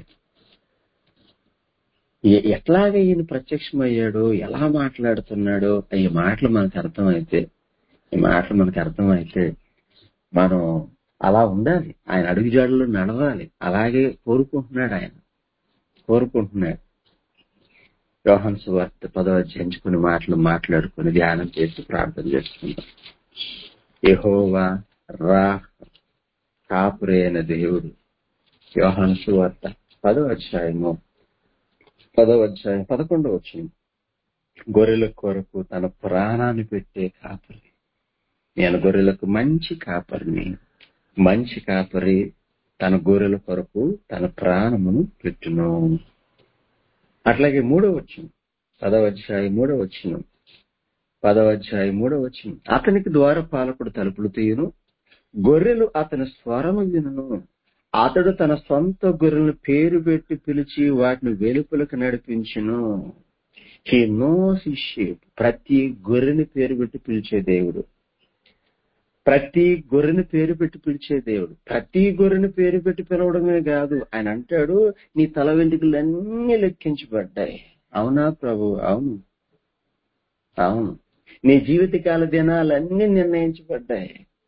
Speaker 1: ఎ- ఎట్లాగ ఈయన ప్రత్యక్షమయ్యాడు ఎలా మాట్లాడుతున్నాడు ఈ మాటలు మనకు అర్థమైతే ఈ మాటలు మనకు అర్థమైతే మనం అలా ఉండాలి ఆయన అడుగుజాడలో నడవాలి అలాగే కోరుకుంటున్నాడు ఆయన కోరుకుంటున్నాడు యోహన్ సువార్త పదవ చెంచుకుని మాటలు మాట్లాడుకుని ధ్యానం చేసి ప్రార్థన చేసుకుందాం యెహోవా రా కాపురే అయిన దేవుడు యోహన్ సువార్త పదవ అధ్యాయము పదవ అధ్యాయం పదకొండవ వచ్చింది గొర్రెల కొరకు తన ప్రాణాన్ని పెట్టే కాపరి నేను గొర్రెలకు మంచి కాపరిని మంచి కాపరి తన గొర్రెల కొరకు తన ప్రాణమును పెట్టును అట్లాగే మూడో వచ్చిన పదవ అధ్యాయం మూడో వచ్చిన పదవ అధ్యాయం మూడో వచ్చిన అతనికి ద్వారపాలకుడు తలుపులు తీయును గొర్రెలు అతని స్వరము వినును అతడు తన సొంత గొర్రెలను పేరు పెట్టి పిలిచి వాటిని వెలుపలకు నడిపించును హీ నోస్ షేప్ ప్రతి గొర్రెని పేరు పెట్టి పిలిచే దేవుడు ప్రతి గొర్రెని పేరు పెట్టి పిలిచే దేవుడు ప్రతి గొర్రెని పేరు పెట్టి పిలవడమే కాదు ఆయన అంటాడు నీ తల వెంట్రుకలన్నీ లెక్కించబడ్డాయి అవునా ప్రభు అవును అవును నీ జీవితకాల దినాలన్నీ నిర్ణయించబడ్డాయి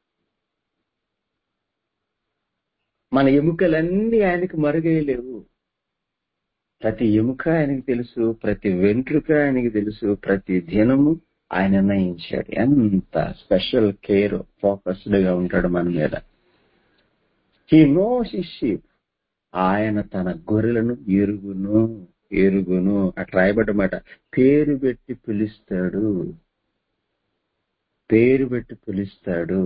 Speaker 1: మన ఎముకలన్నీ ఆయనకు మరుగేయలేవు ప్రతి ఎముక ఆయనకి తెలుసు ప్రతి వెంట్రుక ఆయనకి తెలుసు ప్రతి దినము ఆయన నిర్ణయించాడు ఎంత స్పెషల్ కేర్ ఫోకస్డ్ గా ఉంటాడు మన మీద హీ నోస్ షీప్ ఆయన తన గొర్రెలను ఎరుగును ఎరుగును అట్లా రాయబడ్డమాట పేరు పెట్టి పిలుస్తాడు పేరు పెట్టి పిలుస్తాడు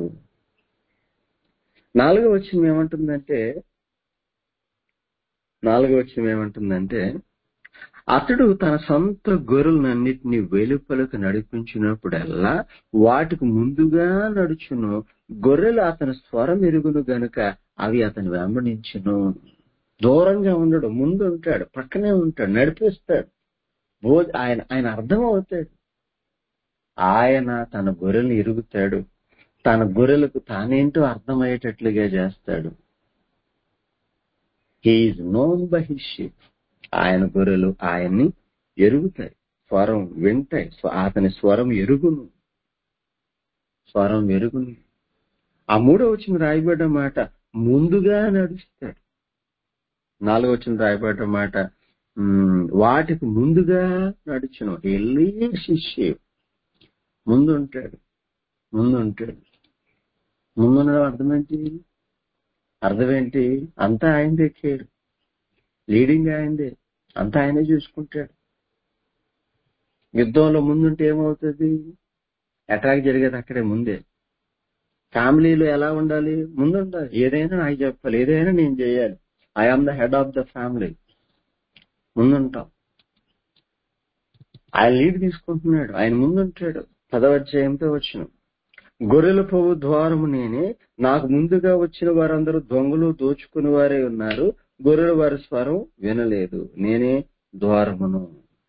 Speaker 1: నాలుగో వచ్చిన ఏమంటుందంటే నాలుగో వచ్చిన ఏమంటుందంటే అతడు తన సొంత గొర్రెలన్నిటిని వెలుపలకు నడిపించినప్పుడల్లా వాటికి ముందుగా నడుచును గొర్రెలు అతని స్వరం ఎరుగును గనుక అవి అతని వెంబడించును దూరంగా ఉండడు ముందు ఉంటాడు పక్కనే ఉంటాడు నడిపిస్తాడు బో ఆయన ఆయన అర్థం అవుతాడు ఆయన తన గొర్రెల్ని ఎరుగుతాడు తన గొర్రెలకు తానేంటో అర్థమయ్యేటట్లుగా చేస్తాడు he is known by his sheep ఆయన గొర్రెలు ఆయన్ని ఎరుగుతాయి స్వరం వింటాయి స్వ- అతని స్వరం ఎరుగును స్వరం ఎరుగును ఆ మూడో వచ్చిన రాయబడ్డ మాట ముందుగా నడుస్తాడు నాలుగో వచ్చిన రాయబడ్డ మాట ఉమ్, వాటికి ముందుగా నడుచును వెళ్ళి శిష్యు ముందు ఉంటాడు ముందు ఉంటాడు ముందున్న అర్థం ఏంటి అర్థం ఏంటి అంతా ఆయనదే కేర్ లీడింగ్ ఆయనదే అంతా ఆయనే చూసుకుంటాడు యుద్ధంలో ముందుంటే ఏమవుతుంది అటాక్ జరిగేది అక్కడే ముందే ఫ్యామిలీలో ఎలా ఉండాలి ముందు ఉండాలి ఏదైనా నాకు చెప్పాలి ఏదైనా నేను చేయాలి I am the head of the family ముందుంటాం ఆయన లీడ్ తీసుకుంటున్నాడు ఆయన ముందుంటాడు పదవధ్యాయంతో వచ్చిన గొర్రెల పువ్వు ద్వారము నేనే నాకు ముందుగా వచ్చిన వారందరూ దొంగలు దోచుకుని వారే ఉన్నారు గొర్రెల వారి స్వరం వినలేదు నేనే ద్వారమును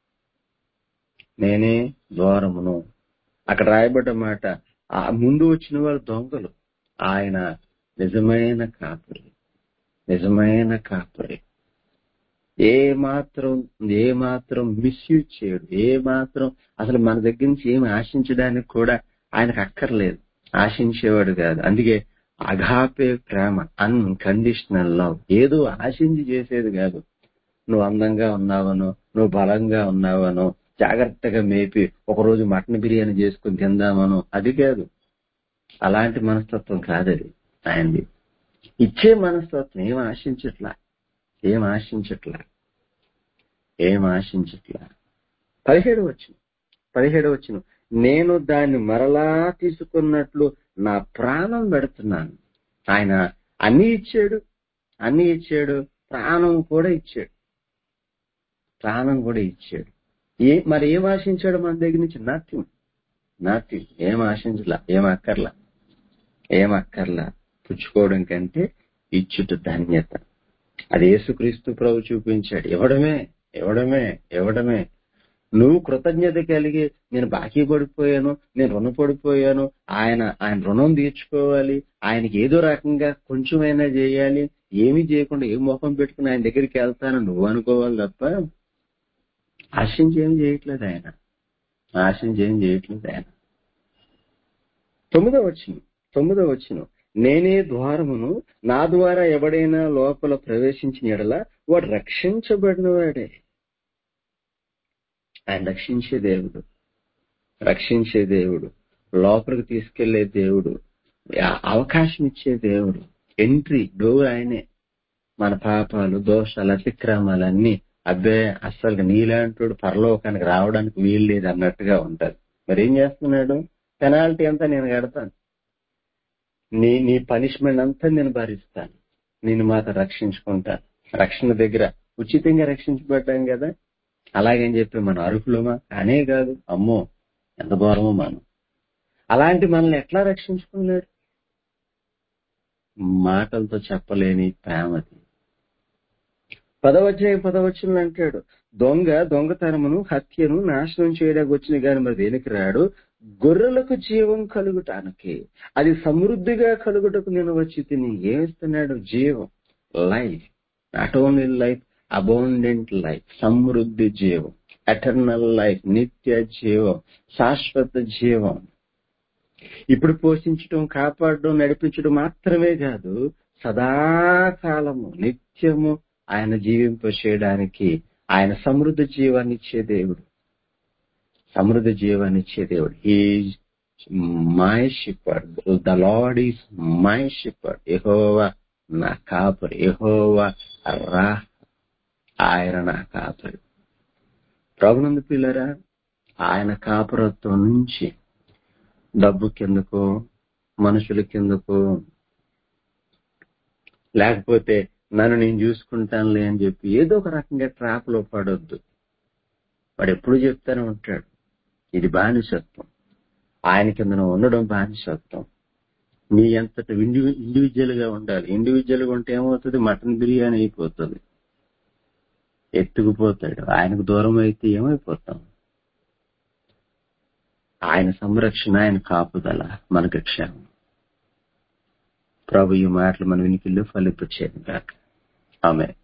Speaker 1: నేనే ద్వారమును అక్కడ రాయబడ్డ మాట ఆ ముందు వచ్చిన వారు దొంగలు ఆయన నిజమైన కాపరి నిజమైన కాపరి ఏ మాత్రం ఏ మాత్రం మిస్యూజ్ చేయడు ఏ మాత్రం అసలు మన దగ్గర నుంచి ఏమి ఆశించడానికి కూడా ఆయనకు అక్కర్లేదు ఆశించేవాడు కాదు అందుకే అఘాపే ప్రేమ అన్కండిషనల్ లవ్ ఏదో ఆశించి చేసేది కాదు నువ్వు అందంగా ఉన్నావనో నువ్వు బలంగా ఉన్నావనో జాగ్రత్తగా మేపి ఒకరోజు మటన్ బిర్యానీ చేసుకుని తిందామనో అది కాదు అలాంటి మనస్తత్వం కాదది ఆయనది ఇచ్చే మనస్తత్వం ఏం ఆశించట్లా ఏం ఆశించట్లా ఏం ఆశించట్లా పదిహేడు వచ్చిన పదిహేడు వచ్చిన నేను దాన్ని మరలా తీసుకున్నట్లు నా ప్రాణం పెడుతున్నాను ఆయన అన్ని ఇచ్చాడు అన్ని ఇచ్చాడు ప్రాణం కూడా ఇచ్చాడు ప్రాణం కూడా ఇచ్చాడు ఏ మరి ఏం ఆశించాడు మన దగ్గర నుంచి నథింగ్ నథింగ్ ఏం ఆశించలా ఏం అక్కర్లా ఏం అక్కర్లా పుచ్చుకోవడం కంటే ఇచ్చుట ధన్యత అది యేసుక్రీస్తు ప్రభు చూపించాడు ఇవ్వడమే ఇవ్వడమే ఇవ్వడమే నువ్వు కృతజ్ఞత కలిగి నేను బాకీ పడిపోయాను నేను రుణపడిపోయాను ఆయన ఆయన రుణం తీర్చుకోవాలి ఆయనకి ఏదో రకంగా కొంచెమైనా చేయాలి ఏమీ చేయకుండా ఏ ముఖం పెట్టుకుని ఆయన దగ్గరికి వెళ్తాను నువ్వు అనుకోవాలి తప్ప ఆశించి ఏం చేయట్లేదు ఆయన ఆశించి ఏం చేయట్లేదు ఆయన తొమ్మిదో వచ్చిన తొమ్మిదో వచ్చిన నేనే ద్వారమును నా ద్వారా ఎవడైనా లోపల ప్రవేశించిన ఎడల వాడు రక్షించబడిన వాడే ఆయన రక్షించే దేవుడు రక్షించే దేవుడు లోపలికి తీసుకెళ్లే దేవుడు ఆ అవకాశం ఇచ్చే దేవుడు ఎంట్రీ డోర్ ఆయనే మన పాపాలు దోషాలు అతిక్రమాలన్నీ అబ్బే అస్సలు నీలాంటి పరలోకానికి రావడానికి వీలు లేదు అన్నట్టుగా ఉంటది మరి ఏం చేస్తున్నాడు పెనాల్టీ అంతా నేను కడతాను నీ నీ పనిష్మెంట్ అంతా నేను భరిస్తాను నేను మాత్రం రక్షించుకుంటాను రక్షణ దగ్గర ఉచితంగా రక్షించబడ్డాం కదా అలాగని చెప్పి మన అర్హులమా అనే కాదు అమ్మో ఎంత ఘోరమో మనం అలాంటి మనల్ని ఎట్లా రక్షించుకున్నాడు మాటలతో చెప్పలేని ప్రేమది పదవచ్చాయి పదవచ్చులు అంటాడు దొంగ దొంగతనమును హత్యను నాశనం చేయడానికి వచ్చిన గాని మరి దేనికి రాడు గొర్రెలకు జీవం కలుగుటానికి అది సమృద్ధిగా కలుగుటకు నేను వచ్చి తిని ఏమిస్తున్నాడు జీవం life not only life abundant life సమృద్ధి జీవం ఎటర్నల్ లైఫ్ నిత్య జీవం శాశ్వత జీవం ఇప్పుడు పోషించడం కాపాడడం నడిపించడం మాత్రమే కాదు సదాకాలము నిత్యము ఆయన జీవింప చేయడానికి ఆయన సమృద్ధి జీవాన్ని ఇచ్చే దేవుడు సమృద్ధి జీవాన్ని ఇచ్చే దేవుడు ఈ my shepherd the Lord is my shepherd Jehovah నా కాపరి ఎహోవా రా ఆయన నా కాపరి ప్రభునందు పిల్లరా ఆయన కాపురత్వం నుంచి డబ్బు కిందకో మనుషుల కిందకో లేకపోతే నన్ను నేను చూసుకుంటానులే అని చెప్పి ఏదో ఒక రకంగా ట్రాప్ లో పడొద్దు వాడు ఎప్పుడు చెప్తానే ఉంటాడు ఇది బానిసత్వం ఆయన కింద నువ్వు ఉండడం బానిసత్వం నీ అంతటి ఇండివిజువల్ గా ఉండాలి ఇండివిజువల్ గా ఉంటే ఏమవుతుంది మటన్ బిర్యానీ అయిపోతుంది ఎత్తుకుపోతాడు ఆయనకు దూరం అయితే ఏమైపోతాం ఆయన సంరక్షణ ఆయన కాపుదల మనకు క్షేమం ప్రభు ఈ మాటలు మన వినికిల్లో ఫలిపించేది కాక ఆమె